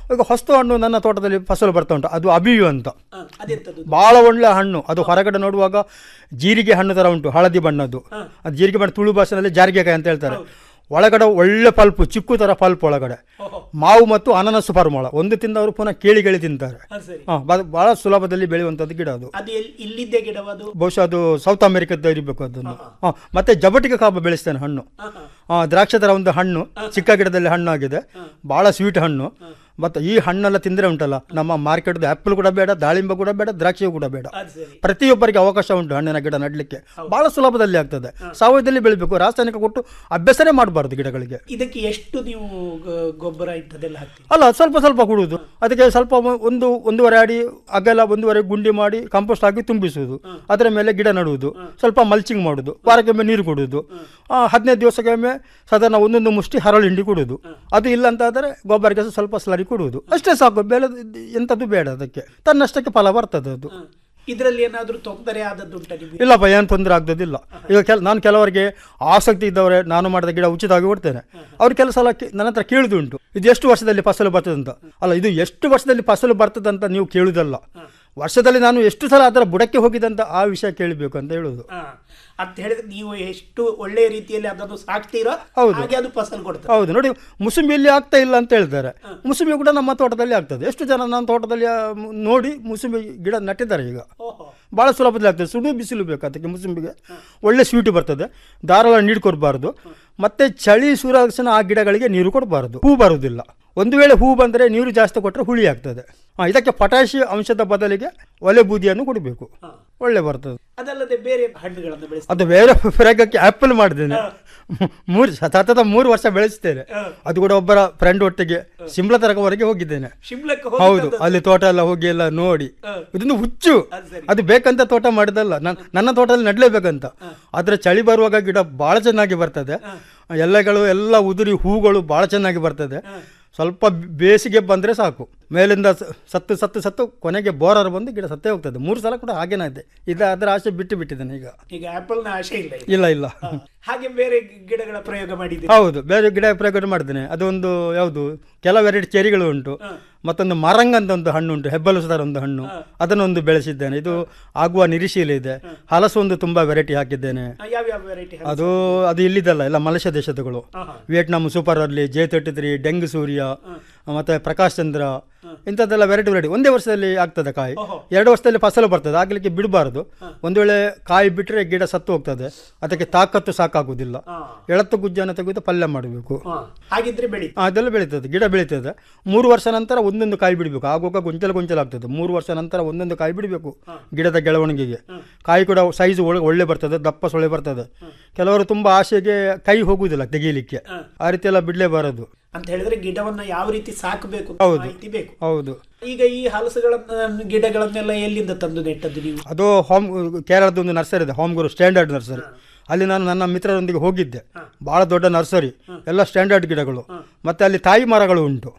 Speaker 14: ಈಗ ಹೊಸ್ತು ಹಣ್ಣು ನನ್ನ ತೋಟದಲ್ಲಿ ಫಸಲು ಬರ್ತಾ ಉಂಟು ಅದು ಅಬಿಯು ಅಂತ
Speaker 13: ಹ, ಅದೆಂತದ್ದು
Speaker 14: ಭಾಳ ಒಳ್ಳೆ ಹಣ್ಣು ಅದು ಹೊರಗಡೆ ನೋಡುವಾಗ ಜೀರಿಗೆ ಹಣ್ಣು ಥರ ಉಂಟು ಹಳದಿ ಬಣ್ಣದ್ದು ಅದು ಜೀರಿಗೆ ಬಣ್ಣ ತುಳು ಭಾಷೆನಲ್ಲಿ ಜಾರಿಗೆಕಾಯಿ ಅಂತ ಹೇಳ್ತಾರೆ ಒಳಗಡೆ ಒಳ್ಳೆ ಪಲ್ಪು ಚಿಕ್ಕು ಥರ ಪಲ್ಪ್ ಒಳಗಡೆ ಮಾವು ಮತ್ತು ಅನನಸು ಪರಿಮಳ ಒಂದು ತಿಂದವರು ಪುನಃ ಕೇಳಿ ಕೇಳಿ ತಿಂತಾರೆ
Speaker 13: ಅದು ಸರಿ
Speaker 14: ಹಾಂ ಭಾಳ ಸುಲಭದಲ್ಲಿ ಬೆಳೆಯುವಂಥದ್ದು ಗಿಡ ಅದು
Speaker 13: ಅದು ಎಲ್- ಇಲ್ಲಿದ್ದೇ ಗಿಡವದು
Speaker 14: ಬಹುಶಃ ಅದು ಸೌತ್ ಅಮೆರಿಕದ ಇರಬೇಕು ಅದನ್ನು ಹಾಂ ಮತ್ತೆ ಜಬಟಿಗೆ ಕಾಬ ಬೆಳೆಸ್ತೇನೆ ಹಣ್ಣು ಆ, ದ್ರಾಕ್ಷಿ ಥರ ಒಂದು ಹಣ್ಣು ಚಿಕ್ಕ ಗಿಡದಲ್ಲಿ ಹಣ್ಣು ಆಗಿದೆ ಭಾಳ ಸ್ವೀಟ್ ಹಣ್ಣು ಮತ್ತು ಈ ಹಣ್ಣೆಲ್ಲ ತಿಂದರೆ ಉಂಟಲ್ಲ ನಮ್ಮ ಮಾರ್ಕೆಟ್ದು ಆ್ಯಪಲ್ ಕೂಡ ಬೇಡ ದಾಳಿಂಬೆ ಕೂಡ ಬೇಡ ದ್ರಾಕ್ಷಿಯೂ ಕೂಡ ಬೇಡ
Speaker 13: ಅದು ಸರಿ
Speaker 14: ಪ್ರತಿಯೊಬ್ಬರಿಗೆ ಅವಕಾಶ ಉಂಟು ಹಣ್ಣಿನ ಗಿಡ ನಡಲಿಕ್ಕೆ ಭಾಳ ಸುಲಭದಲ್ಲಿ ಆಗ್ತದೆ ಸಾವಯವದಲ್ಲಿ ಬೆಳಿಬೇಕು ರಾಸಾಯನಿಕ ಕೊಟ್ಟು ಅಭ್ಯಾಸನೇ ಮಾಡಬಾರ್ದು ಗಿಡಗಳಿಗೆ
Speaker 13: ಇದಕ್ಕೆ ಎಷ್ಟು ನೀವು ಗ- ಗೊಬ್ಬರ ಇಂಥದ್ದೆಲ್ಲ ಹಾಕ್ತೀರಿ
Speaker 14: ಅಲ್ಲ ಸ್ವಲ್ಪ ಸ್ವಲ್ಪ ಕೊಡುವುದು ಅದಕ್ಕೆ ಸ್ವಲ್ಪ ಒ- ಒಂದು ಒಂದೂವರೆ ಅಡಿ ಅಗಲ ಒಂದೂವರೆ ಗುಂಡಿ ಮಾಡಿ ಕಂಪೋಸ್ಟ್ ಹಾಕಿ ತುಂಬಿಸುವುದು ಅದರ ಮೇಲೆ ಗಿಡ ನಡುವುದು ಸ್ವಲ್ಪ ಮಲ್ಚಿಂಗ್ ಮಾಡುವುದು ವಾರಕ್ಕೊಮ್ಮೆ ನೀರು ಕೊಡುವುದು ಆ, ಹದಿನೈದು ದಿವಸಕ್ಕೊಮ್ಮೆ ಸಾಧಾರಣ ಒಂದೊಂದು ಮುಷ್ಟಿ ಹರಳು ಹಿಂಡಿ ಕೊಡುವುದು ಅದು ಇಲ್ಲ ಅಂತಾದರೆ ಗೊಬ್ಬರಕ್ಕೆ ಸ್ವಲ್ಪ ಸ್ಲರಿ ಕೊಡುವುದು ಅಷ್ಟೇ ಸಾಕು ಬೇಡ ಎಂಥದ್ದು ಬೇಡ ಅದಕ್ಕೆ ತನ್ನಷ್ಟಕ್ಕೆ ಫಲ ಬರ್ತದೆ ಅದು
Speaker 13: ಇದರಲ್ಲಿ ಏನಾದ್ರೂ ತೊಂದರೆ ಆದದ್ದುಂಟ ನಿಮಗೆ
Speaker 14: ಇಲ್ಲಪ್ಪ ಏನು ತೊಂದರೆ ಆಗ್ತದಿಲ್ಲ ಈಗ ಕೆಲ ನಾನು ಕೆಲವರಿಗೆ ಆಸಕ್ತಿ ಇದ್ದವರೇ ನಾನು ಮಾಡಿದ ಗಿಡ ಉಚಿತವಾಗಿ ಕೊಡ್ತೇನೆ ಅವ್ರು ಕೆಲಸ ಸಲ ಕೇ- ನನ್ನ ಹತ್ರ ಕೇಳುದುಂಟು ಇದು ಎಷ್ಟು ವರ್ಷದಲ್ಲಿ ಫಸಲು ಬರ್ತದೆ ಅಂತ ಅಲ್ಲ ಇದು ಎಷ್ಟು ವರ್ಷದಲ್ಲಿ ಫಸಲು ಬರ್ತದೆ ಅಂತ ನೀವು ಕೇಳುವುದಲ್ಲ ವರ್ಷದಲ್ಲಿ ನಾನು ಎಷ್ಟು ಸಲ ಅದರ ಬುಡಕ್ಕೆ ಹೋಗಿದಂತ ಆ ವಿಷಯ ಕೇಳಬೇಕು ಅಂತ ಹೇಳುದು
Speaker 13: ಹ. ಅಂತ ಹೇಳಿದ್ರೆ ನೀವು ಎಷ್ಟು ಒಳ್ಳೆಯ ರೀತಿಯಲ್ಲಿ ಅದನ್ನು ಸಾಕ್ತೀರೋ
Speaker 14: ಹೌದು.
Speaker 13: ಹಾಗೆ ಅದು ಫಸಲು ಕೊಡ್ತದೆ
Speaker 14: ಹೌದು ನೋಡಿ ಮುಸುಂಬಿಯಲ್ಲಿ ಆಗ್ತಾ ಇಲ್ಲ ಅಂತ ಹೇಳ್ತಾರೆ ಮುಸುಂಬಿ ಕೂಡ ನಮ್ಮ ತೋಟದಲ್ಲಿ ಆಗ್ತದೆ ಎಷ್ಟು ಜನ ನನ್ನ ತೋಟದಲ್ಲಿ ಆ, ಮ್- ನೋಡಿ ಮುಸುಂಬಿ ಗಿಡ ನಟ್ಟಿದ್ದಾರೆ ಈಗ ಭಾಳ ಸುಲಭದಲ್ಲಿ ಆಗ್ತದೆ ಸುಡು ಬಿಸಿಲು ಬೇಕು ಅದಕ್ಕೆ ಮುಸುಂಬಿಗೆ ಒಳ್ಳೆ ಸ್ವೀಟ್ ಬರ್ತದೆ ಧಾರಾಳ ನೀರು ಕೊಡಬಾರ್ದು ಮತ್ತೆ ಚಳಿ ಸೂರ್ಯರಕ್ಷಣ ಆ ಗಿಡಗಳಿಗೆ ನೀರು ಕೊಡಬಾರ್ದು ಹೂ ಬರುವುದಿಲ್ಲ ಒಂದು ವೇಳೆ ಹೂ ಬಂದರೆ ನೀರು ಜಾಸ್ತಿ ಕೊಟ್ಟರೆ ಹುಳಿ ಆಗ್ತದೆ ಆ, ಇದಕ್ಕೆ ಪೊಟ್ಯಾಷಿಯಂ ಅಂಶದ ಬದಲಿಗೆ ಒಲೆ ಬೂದಿಯನ್ನು ಕೊಡಬೇಕು ಒಳ್ಳೆ ಬರ್ತದೆ
Speaker 13: ಅದಲ್ಲದೆ ಬೇರೆ ಹಣ್ಣುಗಳನ್ನು ಬೆಳೆಸ್ತಾರೆ
Speaker 14: ಅದು ಬೇರೆ ಪ್ರಯೋಗಕ್ಕೆ ಆ್ಯಪಲ್ ಮಾಡಿದ್ದೇನೆ ಮೂರು ಸತತ ಮೂರು ವರ್ಷ ಬೆಳೆಸ್ತೇನೆ ಅದು ಕೂಡ ಒಬ್ಬರ ಫ್ರೆಂಡ್ ಒಟ್ಟಿಗೆ ಸಿಂಬ್ಳ ತರಕವರೆಗೆ ಹೋಗಿದ್ದೇನೆ
Speaker 13: ಶಿಮ್ಲಕ್ಕೆ ಹೋಗಿ
Speaker 14: ಹೌದು
Speaker 13: ತಂದದ್ದು.
Speaker 14: ಅಲ್ಲಿ ತೋಟ ಎಲ್ಲ ಹೋಗಿ ಎಲ್ಲ ನೋಡಿ
Speaker 13: ಹ.
Speaker 14: ಇದೊಂದು ಹುಚ್ಚು
Speaker 13: ಅದು ಸರಿ.
Speaker 14: ಅದು ಬೇಕಂತ ತೋಟ ಮಾಡಿದಲ್ಲ ನನ್- ನನ್ನ ತೋಟದಲ್ಲಿ ನಡ್ಲೇಬೇಕಂತ ಆದ್ರೆ ಚಳಿ ಬರುವಾಗ ಗಿಡ ಬಹಳ ಚೆನ್ನಾಗಿ ಬರ್ತದೆ ಎಲೆಗಳು ಎಲ್ಲ ಉದುರಿ ಹೂಗಳು ಬಹಳ ಚೆನ್ನಾಗಿ ಬರ್ತದೆ ಸ್ವಲ್ಪ ಬೇಸಿಗೆ ಬಂದ್ರೆ ಸಾಕು ಮೇಲಿಂದ ಸ- ಸತ್ತು ಸತ್ತು ಸತ್ತು ಕೊನೆಗೆ ಬೋರರ್ ಬಂದು ಗಿಡ ಸತ್ತೇ ಹೋಗ್ತದೆ ಮೂರು ಸಲ ಕೂಡ ಹಾಗೇನೇ ಇದೆ ಇದು ಅದರ ಆಸೆ ಬಿಟ್ಟು ಬಿಟ್ಟಿದ್ದೇನೆ ಈಗ
Speaker 13: ಈಗ ಆಪಲ್ ನ ಆಶೆ ಇಲ್ಲ ಈಗ.
Speaker 14: ಇಲ್ಲ ಇಲ್ಲ
Speaker 13: ಹ. ಹಾಗೆ ಬೇರೆ ಗಿಡಗಳ ಪ್ರಯೋಗ ಮಾಡಿದ್ದೀರಿ
Speaker 14: ಹೌದು ಬೇರೆ ಗಿಡ ಪ್ರಯೋಗ ಮಾಡಿದ್ದೇನೆ ಅದೊಂದು ಯಾವುದು ಕೆಲವು ವೆರೈಟಿ ಚೆರಿಗಳು ಉಂಟು ಮತ್ತೊಂದು ಮರಂಗ್ ಅಂತ ಒಂದು ಹಣ್ಣು ಉಂಟು ಹೆಬ್ಬಲಸದಾರ ಒಂದು ಹಣ್ಣು ಅದನ್ನೊಂದು ಬೆಳೆಸಿದ್ದೇನೆ ಇದು ಆಗುವ ನಿರೀಕ್ಷೆಯಲ್ಲಿ ಇದೆ ಹಲಸು ಒಂದು ತುಂಬಾ ವೆರೈಟಿ ಹಾಕಿದ್ದೇನೆ
Speaker 13: ಹ, ಯಾವ್ಯಾವ ವೆರೈಟಿ
Speaker 14: ಅದು ಅದು ಇಲ್ಲಿದಲ್ಲ ಎಲ್ಲ ಮಲೇಷ್ಯಾ ದೇಶದಗಳು Vietnam super early J thirty three ಡೆಂಗ್ ಸೂರ್ಯ ಮತ್ತೆ ಪ್ರಕಾಶ್ ಚಂದ್ರ ಇಂಥದ್ದೆಲ್ಲ ವೆರೈಟಿ ವೆರೈಟಿ ಒಂದೇ ವರ್ಷದಲ್ಲಿ ಆಗ್ತದೆ ಕಾಯಿ ಎರಡು ವರ್ಷದಲ್ಲಿ ಫಸಲು ಬರ್ತದೆ ಆಗ್ಲಿಕ್ಕೆ ಬಿಡಬಾರದು ಒಂದು ವೇಳೆ ಕಾಯಿ ಬಿಟ್ಟರೆ ಗಿಡ ಸತ್ತು ಹೋಗ್ತದೆ ಅದಕ್ಕೆ ತಾಕತ್ತು ಸಾಕಾಗುವುದಿಲ್ಲ ಎಳತ್ತು ಗುಜ್ಜನ್ನು ತೆಗೆದು ಪಲ್ಯ ಮಾಡಬೇಕು
Speaker 13: ಹಾಗಿದ್ರೆ ಬೆಳಿ
Speaker 14: ಅದೆಲ್ಲ ಬೆಳೀತದೆ ಗಿಡ ಬೆಳೀತದೆ ಮೂರು ವರ್ಷ ನಂತರ ಒಂದೊಂದು ಕಾಯಿ ಬಿಡಬೇಕು ಆಗುವಾಗ ಗೊಂಚಲು ಗೊಂಚಲು ಆಗ್ತದೆ ಮೂರು ವರ್ಷ ನಂತರ ಒಂದೊಂದು ಕಾಯಿ ಬಿಡಬೇಕು ಗಿಡದ ಬೆಳವಣಿಗೆಗೆ ಕಾಯಿ ಕೂಡ ಸೈಜ್ ಒಳ್ಳೆ ಬರ್ತದೆ ದಪ್ಪ ಸೊಳ್ಳೆ ಬರ್ತದೆ ಕೆಲವರು ತುಂಬಾ ಆಸೆಗೆ ಕೈ ಹೋಗುವುದಿಲ್ಲ ತೆಗೀಲಿಕ್ಕೆ ಆ ರೀತಿ ಎಲ್ಲ ಬಿಡಲೇಬಾರದು
Speaker 13: ಅಂತ ಹೇಳಿದ್ರೆ ಗಿಡವನ್ನ ಯಾವ ರೀತಿ ಸಾಕಬೇಕು ಅಂತ
Speaker 14: ಹೌದು.
Speaker 13: ಮಾಹಿತಿ ಬೇಕು
Speaker 14: ಹೌದು
Speaker 13: ಈಗ ಈ ಹಲಸುಗಳನ್ನ ಗಿಡಗಳನ್ನೆಲ್ಲ ಎಲ್ಲಿಂದ ತಂದು ನೆಟ್ಟದ್ದು ನೀವು
Speaker 14: ಅದು ಹೋಮ್ ಕೇರಳದ ಒಂದು ನರ್ಸರಿ ಇದೆ ಹೋಮ್ ಗುರು ಸ್ಟ್ಯಾಂಡರ್ಡ್ ನರ್ಸರಿ ಅಲ್ಲಿ ನಾನು ನನ್ನ ಮಿತ್ರರೊಂದಿಗೆ ಹೋಗಿದ್ದೆ ಬಹಳ ದೊಡ್ಡ ನರ್ಸರಿ ಎಲ್ಲ ಸ್ಟ್ಯಾಂಡರ್ಡ್ ಗಿಡಗಳು ಮತ್ತೆ ಅಲ್ಲಿ ತಾಯಿ ಮರಗಳು ಉಂಟು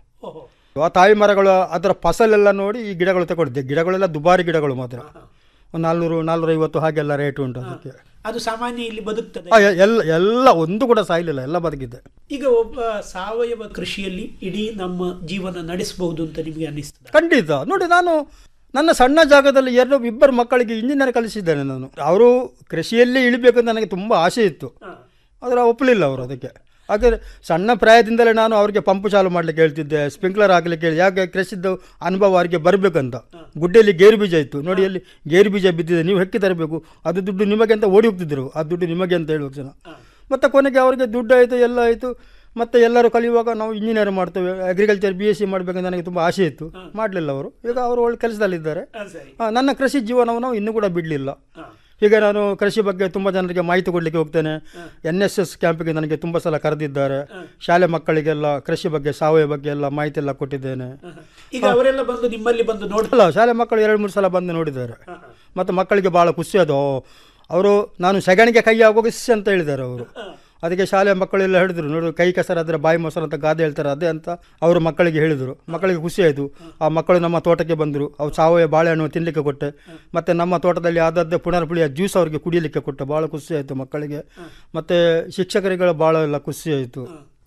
Speaker 14: ಆ ತಾಯಿ ಮರಗಳು ಅದರ ಫಸಲೆಲ್ಲ ನೋಡಿ ಈ ಗಿಡಗಳು ತಗೊಂಡಿದ್ದೆ ಗಿಡಗಳೆಲ್ಲ ದುಬಾರಿ ಗಿಡಗಳು ಮಾತ್ರ ಒಂದು ನಾಲ್ನೂರು ನಾಲ್ನೂರ ಐವತ್ತು ಹಾಗೆಲ್ಲ ರೇಟ್ ಉಂಟು ಅದಕ್ಕೆ
Speaker 13: ಅದು ಸಾಮಾನ್ಯ ಇಲ್ಲಿ ಬದುಕ್ತದೆ
Speaker 14: ಆ, ಎ- ಎಲ್ಲ ಎಲ್ಲ ಒಂದು ಕೂಡ ಸಾಯ್ಲಿಲ್ಲ ಎಲ್ಲ ಬದುಕಿದೆ
Speaker 13: ಈಗ ಒಬ್ಬ ಸಾವಯವ ಕೃಷಿಯಲ್ಲಿ ಇಡೀ ನಮ್ಮ ಜೀವನ ನಡೆಸಬಹುದು ಅಂತ ನಿಮಗೆ ಅನ್ನಿಸ್ತದೆ
Speaker 14: ಖಂಡಿತ ನೋಡಿ ನಾನು ನನ್ನ ಸಣ್ಣ ಜಾಗದಲ್ಲಿ ಎರಡು ಇಬ್ಬರು ಮಕ್ಕಳಿಗೆ ಇಂಜಿನಿಯರ್ ಕಲಿಸಿದ್ದೇನೆ ನಾನು ಅವರು ಕೃಷಿಯಲ್ಲೇ ಇಳಿಬೇಕಂತ ನನಗೆ ತುಂಬ ಆಸೆ ಇತ್ತು ಆದರೆ ಒಪ್ಪಲಿಲ್ಲ ಅವರು ಅದಕ್ಕೆ ಹಾಗೆ ಸಣ್ಣ ಪ್ರಾಯದಿಂದಲೇ ನಾನು ಅವರಿಗೆ ಪಂಪು ಚಾಲು ಮಾಡಲಿಕ್ಕೆ ಹೇಳ್ತಿದ್ದೆ ಸ್ಪ್ರಿಂಕ್ಲರ್ ಹಾಕಲಿಕ್ಕೆ ಹೇಳಿ ಯಾಕೆ ಕೃಷಿದ್ದು ಅನುಭವ ಅವರಿಗೆ ಬರಬೇಕಂತ ಗುಡ್ಡೆಯಲ್ಲಿ ಗೇರು ಬೀಜ ಇತ್ತು ನೋಡಿ ಅಲ್ಲಿ ಗೇರು ಬೀಜ ಬಿದ್ದಿದೆ ನೀವು ಹೆಕ್ಕಿ ತರಬೇಕು ಅದು ದುಡ್ಡು ನಿಮಗೆ ಅಂತ ಓಡಿ ಹೋಗ್ತಿದ್ರು ಆ ದುಡ್ಡು ನಿಮಗೆ ಅಂತ ಹೇಳುವ ಜನ ಮತ್ತು ಕೊನೆಗೆ ಅವರಿಗೆ ದುಡ್ಡು ಆಯಿತು ಎಲ್ಲ ಆಯಿತು ಮತ್ತು ಎಲ್ಲರೂ ಕಲಿಯುವಾಗ ನಾವು ಇಂಜಿನಿಯರ್ ಮಾಡ್ತೇವೆ ಅಗ್ರಿಕಲ್ಚರ್ ಬಿ ಎಸ್ ಸಿ ಮಾಡಬೇಕಂತ ನನಗೆ ತುಂಬ ಆಸೆ ಇತ್ತು ಮಾಡಲಿಲ್ಲ ಅವರು ಈಗ ಅವರು ಒಳ್ಳೆ ಕೆಲಸದಲ್ಲಿದ್ದಾರೆ
Speaker 13: ಸರಿ
Speaker 14: ಆ, ನನ್ನ ಕೃಷಿ ಜೀವನವನ್ನು ನಾವು ಇನ್ನೂ ಕೂಡ ಬಿಡಲಿಲ್ಲ ಈಗ ನಾನು ಕೃಷಿ ಬಗ್ಗೆ ತುಂಬ ಜನರಿಗೆ ಮಾಹಿತಿ ಕೊಡಲಿಕ್ಕೆ ಹೋಗ್ತೇನೆ ಎನ್ ಎಸ್ ಎಸ್ ಕ್ಯಾಂಪಿಗೆ ನನಗೆ ತುಂಬ ಸಲ ಕರೆದಿದ್ದಾರೆ ಶಾಲೆ ಮಕ್ಕಳಿಗೆಲ್ಲ ಕೃಷಿ ಬಗ್ಗೆ ಸಾವಯವ ಬಗ್ಗೆ ಎಲ್ಲ ಮಾಹಿತಿ ಎಲ್ಲ ಕೊಟ್ಟಿದ್ದೇನೆ
Speaker 13: ಈಗ ಅವರೆಲ್ಲ ಬಂದು ನಿಮ್ಮಲ್ಲಿ ಬಂದು ನೋಡ
Speaker 14: ಅಲ್ಲ ಶಾಲೆ ಮಕ್ಕಳು ಎರಡು ಮೂರು ಸಲ ಬಂದು ನೋಡಿದ್ದಾರೆ ಮತ್ತು ಮಕ್ಕಳಿಗೆ ಭಾಳ ಖುಷಿ ಅದು ಅವರು ನಾನು ಸಗಣಿಗೆ ಕೈ ಆಗೋಗಿಸಿ ಅಂತ ಹೇಳಿದ್ದಾರೆ ಅವರು ಅದಕ್ಕೆ ಶಾಲೆ ಮಕ್ಕಳೆಲ್ಲ ಹೇಳಿದ್ರು ನೋಡು ಕೈ ಕೆಸರಾದರೆ ಬಾಯಿ ಮೊಸರು ಅಂತ ಗಾದೆ ಹೇಳ್ತಾರೆ ಅದೇ ಅಂತ ಅವರು ಮಕ್ಕಳಿಗೆ ಹೇಳಿದರು ಮಕ್ಕಳಿಗೆ ಖುಷಿ ಆಯಿತು ಆ ಮಕ್ಕಳು ನಮ್ಮ ತೋಟಕ್ಕೆ ಬಂದರು ಅವು ಸಾವಯವ ಬಾಳೆಹಣ್ಣು ತಿನ್ನಲಿಕ್ಕೆ ಕೊಟ್ಟೆ ಮತ್ತು ನಮ್ಮ ತೋಟದಲ್ಲಿ ಆದದ್ದೇ ಪುನರ್ಪುಳಿಯ ಜ್ಯೂಸ್ ಅವರಿಗೆ ಕುಡಿಯಲಿಕ್ಕೆ ಕೊಟ್ಟೆ ಭಾಳ ಖುಷಿ ಆಯಿತು ಮಕ್ಕಳಿಗೆ ಮತ್ತು ಶಿಕ್ಷಕರಿಗಳ ಭಾಳ ಎಲ್ಲ ಖುಷಿ ಆಯಿತು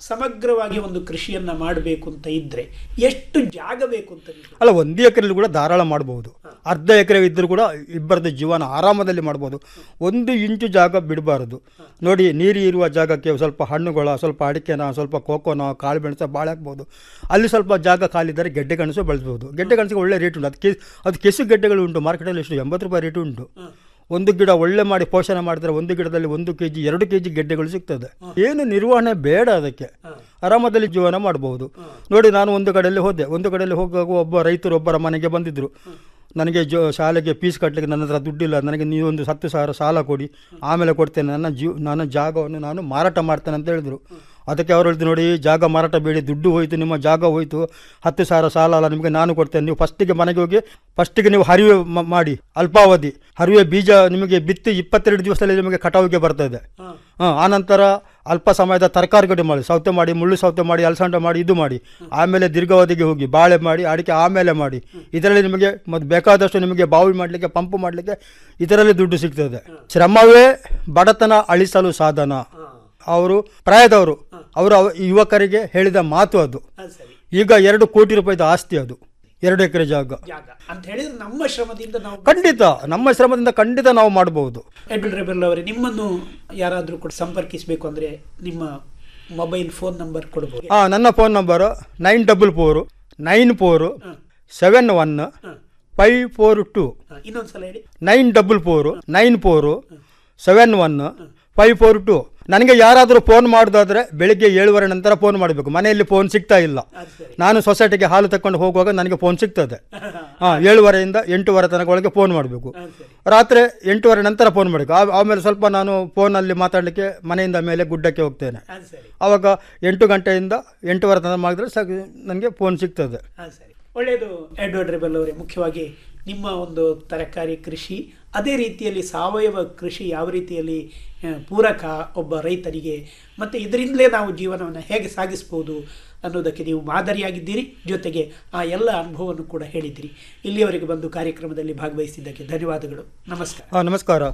Speaker 13: ಸಮಗ್ರವಾಗಿ ಒಂದು ಕೃಷಿಯನ್ನ ಮಾಡಬೇಕು ಅಂತ ಇದ್ರೆ ಎಷ್ಟು ಜಾಗ ಬೇಕು ಅಂತ ನೀವು
Speaker 14: ಅಲ್ಲ ಒಂದು ಎಕರೆಲಿ ಕೂಡ ಧಾರಾಳ ಮಾಡ್ಬೋದು ಅರ್ಧ ಎಕರೆ ಇದ್ದರೂ ಕೂಡ ಇಬ್ಬರದ್ದು ಜೀವನ ಆರಾಮದಲ್ಲಿ ಮಾಡ್ಬೋದು ಒಂದು ಇಂಚು ಜಾಗ ಬಿಡಬಾರದು ನೋಡಿ ನೀರು ಇರುವ ಜಾಗಕ್ಕೆ ಸ್ವಲ್ಪ ಹಣ್ಣುಗಳ ಸ್ವಲ್ಪ ಅಡಿಕೆನ ಸ್ವಲ್ಪ ಕೋಕೋನ ಕಾಳು ಮೆಣಸ ಬಾಳೆ ಹಾಕ್ಬೋದು ಅಲ್ಲಿ ಸ್ವಲ್ಪ ಜಾಗ ಖಾಲಿದ್ದರೆ ಗೆಡ್ಡೆ ಗೆಣಸು ಬೆಳೆಸ್ಬೋದು ಗೆಡ್ಡೆ ಗೆಣಸಿಗೆ ಒಳ್ಳೆ ರೇಟ್ ಉಂಟು ಅದು ಕೆ ಅದು ಕೆಸು ಗೆಡ್ಡೆಗಳು ಉಂಟು ಮಾರ್ಕೆಟಲ್ಲಿ ಎಷ್ಟು ಎಂಬತ್ತು ರೂಪಾಯಿ ರೇಟ್ ಉಂಟು ಒಂದು ಗಿಡ ಒಳ್ಳೆ ಮಾಡಿ ಪೋಷಣೆ ಮಾಡಿದ್ರೆ ಒಂದು ಗಿಡದಲ್ಲಿ ಒಂದು ಕೆ ಜಿ ಎರಡು ಕೆ ಜಿ ಗೆಡ್ಡೆಗಳು ಸಿಗ್ತದೆ ಏನು ನಿರ್ವಹಣೆ ಬೇಡ ಅದಕ್ಕೆ ಆರಾಮದಲ್ಲಿ ಜೀವನ ಮಾಡಬಹುದು ನೋಡಿ ನಾನು ಒಂದು ಕಡೆಯಲ್ಲಿ ಹೋದೆ ಒಂದು ಕಡೆಯಲ್ಲಿ ಹೋಗುವಾಗ ಒಬ್ಬ ರೈತರು ಒಬ್ಬರ ಮನೆಗೆ ಬಂದಿದ್ದರು ನನಗೆ ಜೋ ಶಾಲೆಗೆ ಫೀಸ್ ಕಟ್ಟಲಿಕ್ಕೆ ನನ್ನ ಹತ್ರ ದುಡ್ಡಿಲ್ಲ ನನಗೆ ನೀವು ಒಂದು ಹತ್ತು ಸಾವಿರ ಸಾಲ ಕೊಡಿ ಆಮೇಲೆ ಕೊಡ್ತೇನೆ ನನ್ನ ಜೀವ ನನ್ನ ಜಾಗವನ್ನು ನಾನು ಮಾರಾಟ ಮಾಡ್ತೇನೆ ಅಂತ ಹೇಳಿದ್ರು ಅದಕ್ಕೆ ಅವರು ಹೇಳಿದ್ರು ನೋಡಿ ಜಾಗ ಮಾರಾಟ ಬೇಡಿ ದುಡ್ಡು ಹೋಯಿತು ನಿಮ್ಮ ಜಾಗ ಹೋಯಿತು ಹತ್ತು ಸಾವಿರ ಸಾಲ ಅಲ್ಲ ನಿಮಗೆ ನಾನು ಕೊಡ್ತೇನೆ ನೀವು ಫಸ್ಟಿಗೆ ಮನೆಗೆ ಹೋಗಿ ಫಸ್ಟಿಗೆ ನೀವು ಹರಿವೆ ಮ- ಮಾಡಿ ಅಲ್ಪಾವಧಿ ಹರಿವೆ ಬೀಜ ನಿಮಗೆ ಬಿತ್ತಿ ಇಪ್ಪತ್ತೆರಡು ದಿವಸದಲ್ಲಿ ನಿಮಗೆ ಕಟಾವಿಗೆ ಬರ್ತದೆ ಹಾಂ ಆನಂತರ ಅಲ್ಪ ಸಮಯದ ತರಕಾರಿಗಳು ಮಾಡಿ ಸೌತೆ ಮಾಡಿ ಮುಳ್ಳು ಸೌತೆ ಮಾಡಿ ಅಲಸಂಡೆ ಮಾಡಿ ಇದು ಮಾಡಿ ಆಮೇಲೆ ದೀರ್ಘಾವಧಿಗೆ ಹೋಗಿ ಬಾಳೆ ಮಾಡಿ ಅಡಿಕೆ ಆಮೇಲೆ ಮಾಡಿ ಇದರಲ್ಲಿ ನಿಮಗೆ ಮತ್ತು ಬೇಕಾದಷ್ಟು ನಿಮಗೆ ಬಾವಿ ಮಾಡಲಿಕ್ಕೆ ಪಂಪ್ ಮಾಡಲಿಕ್ಕೆ ಇದರಲ್ಲಿ ದುಡ್ಡು ಸಿಗ್ತದೆ ಶ್ರಮವೇ ಬಡತನ ಅಳಿಸಲು ಸಾಧನ ಅವರು ಪ್ರಾಯದವರು ಅವರು ಅವ- ಯುವಕರಿಗೆ ಹೇಳಿದ ಮಾತು ಅದು ಈಗ ಎರಡು ಕೋಟಿ ರೂಪಾಯಿದ ಆಸ್ತಿ ಅದು ಎರಡು ಎಕರೆ ಜಾಗ
Speaker 13: ಜಾಗ ಅಂತ ಹೇಳಿದ್ರೆ ನಮ್ಮ ಶ್ರಮದಿಂದ ನಾವು
Speaker 14: ಖಂಡಿತ ನಮ್ಮ ಶ್ರಮದಿಂದ ಖಂಡಿತ ನಾವು ಮಾಡಬಹುದು
Speaker 13: ಎಡ್ವಿನ್ ರೆಬೆಲ್ ಅವರೇ ನಿಮ್ಮನ್ನು ಯಾರಾದರೂ ಕೂಡ ಸಂಪರ್ಕಿಸಬೇಕು ಅಂದ್ರೆ ನಿಮ್ಮ ಮೊಬೈಲ್ ಫೋನ್ ನಂಬರ್ ಕೊಡಬಹುದು
Speaker 14: ಹಾಂ ನನ್ನ phone number nine double four nine four seven one five four two
Speaker 13: ಇನ್ನೊಂದ್ಸಲ ಹೇಳಿ
Speaker 14: nine double four nine four seven one five four two ನನಗೆ ಯಾರಾದರೂ ಫೋನ್ ಮಾಡೋದಾದ್ರೆ ಬೆಳಿಗ್ಗೆ ಏಳುವರೆ ನಂತರ ಫೋನ್ ಮಾಡಬೇಕು ಮನೆಯಲ್ಲಿ ಫೋನ್ ಸಿಗ್ತಾ ಇಲ್ಲ ನಾನು ಸೊಸೈಟಿಗೆ ಹಾಲು ತಕೊಂಡು ಹೋಗುವಾಗ ನನಗೆ ಫೋನ್ ಸಿಗ್ತದೆ ಹಾಂ ಏಳುವರೆಯಿಂದ ಎಂಟೂವರೆ ತನಕ ಒಳಗೆ ಫೋನ್ ಮಾಡಬೇಕು ರಾತ್ರಿ ಎಂಟೂವರೆ ನಂತರ ಫೋನ್ ಮಾಡಬೇಕು ಆ- ಆಮೇಲೆ ಸ್ವಲ್ಪ ನಾನು ಫೋನಲ್ಲಿ ಮಾತಾಡಲಿಕ್ಕೆ ಮನೆಯಿಂದ ಮೇಲೆ ಗುಡ್ಡಕ್ಕೆ ಹೋಗ್ತೇನೆ ಆವಾಗ ಎಂಟು ಗಂಟೆಯಿಂದ ಎಂಟೂವರೆ ತನಕ ಮಾಡಿದ್ರೆ ಸಾಕು ನನಗೆ ಫೋನ್ ಸಿಗ್ತದೆ
Speaker 13: ಹಾ, ಸರಿ ಒಳ್ಳೆಯದು ಎಡ್ವರ್ಡ್ ರೆಬೆಲ್ ಅವರೇ ಮುಖ್ಯವಾಗಿ ನಿಮ್ಮ ಒಂದು ತರಕಾರಿ ಕೃಷಿ ಅದೇ ರೀತಿಯಲ್ಲಿ ಸಾವಯವ ಕೃಷಿ ಯಾವ ರೀತಿಯಲ್ಲಿ ಆ, ಪೂರಕ ಒಬ್ಬ ರೈತನಿಗೆ ಮತ್ತು ಇದರಿಂದಲೇ ನಾವು ಜೀವನವನ್ನು ಹೇಗೆ ಸಾಗಿಸ್ಬೋದು ಅನ್ನೋದಕ್ಕೆ ನೀವು ಮಾದರಿಯಾಗಿದ್ದೀರಿ ಜೊತೆಗೆ ಆ ಎಲ್ಲ ಅನುಭವವನ್ನು ಕೂಡ ಹೇಳಿದ್ದೀರಿ ಇಲ್ಲಿಯವರೆಗೆ ಬಂದು ಕಾರ್ಯಕ್ರಮದಲ್ಲಿ ಭಾಗವಹಿಸಿದ್ದಕ್ಕೆ ಧನ್ಯವಾದಗಳು ನಮಸ್ಕಾರ
Speaker 14: ಹಾಂ ನಮಸ್ಕಾರ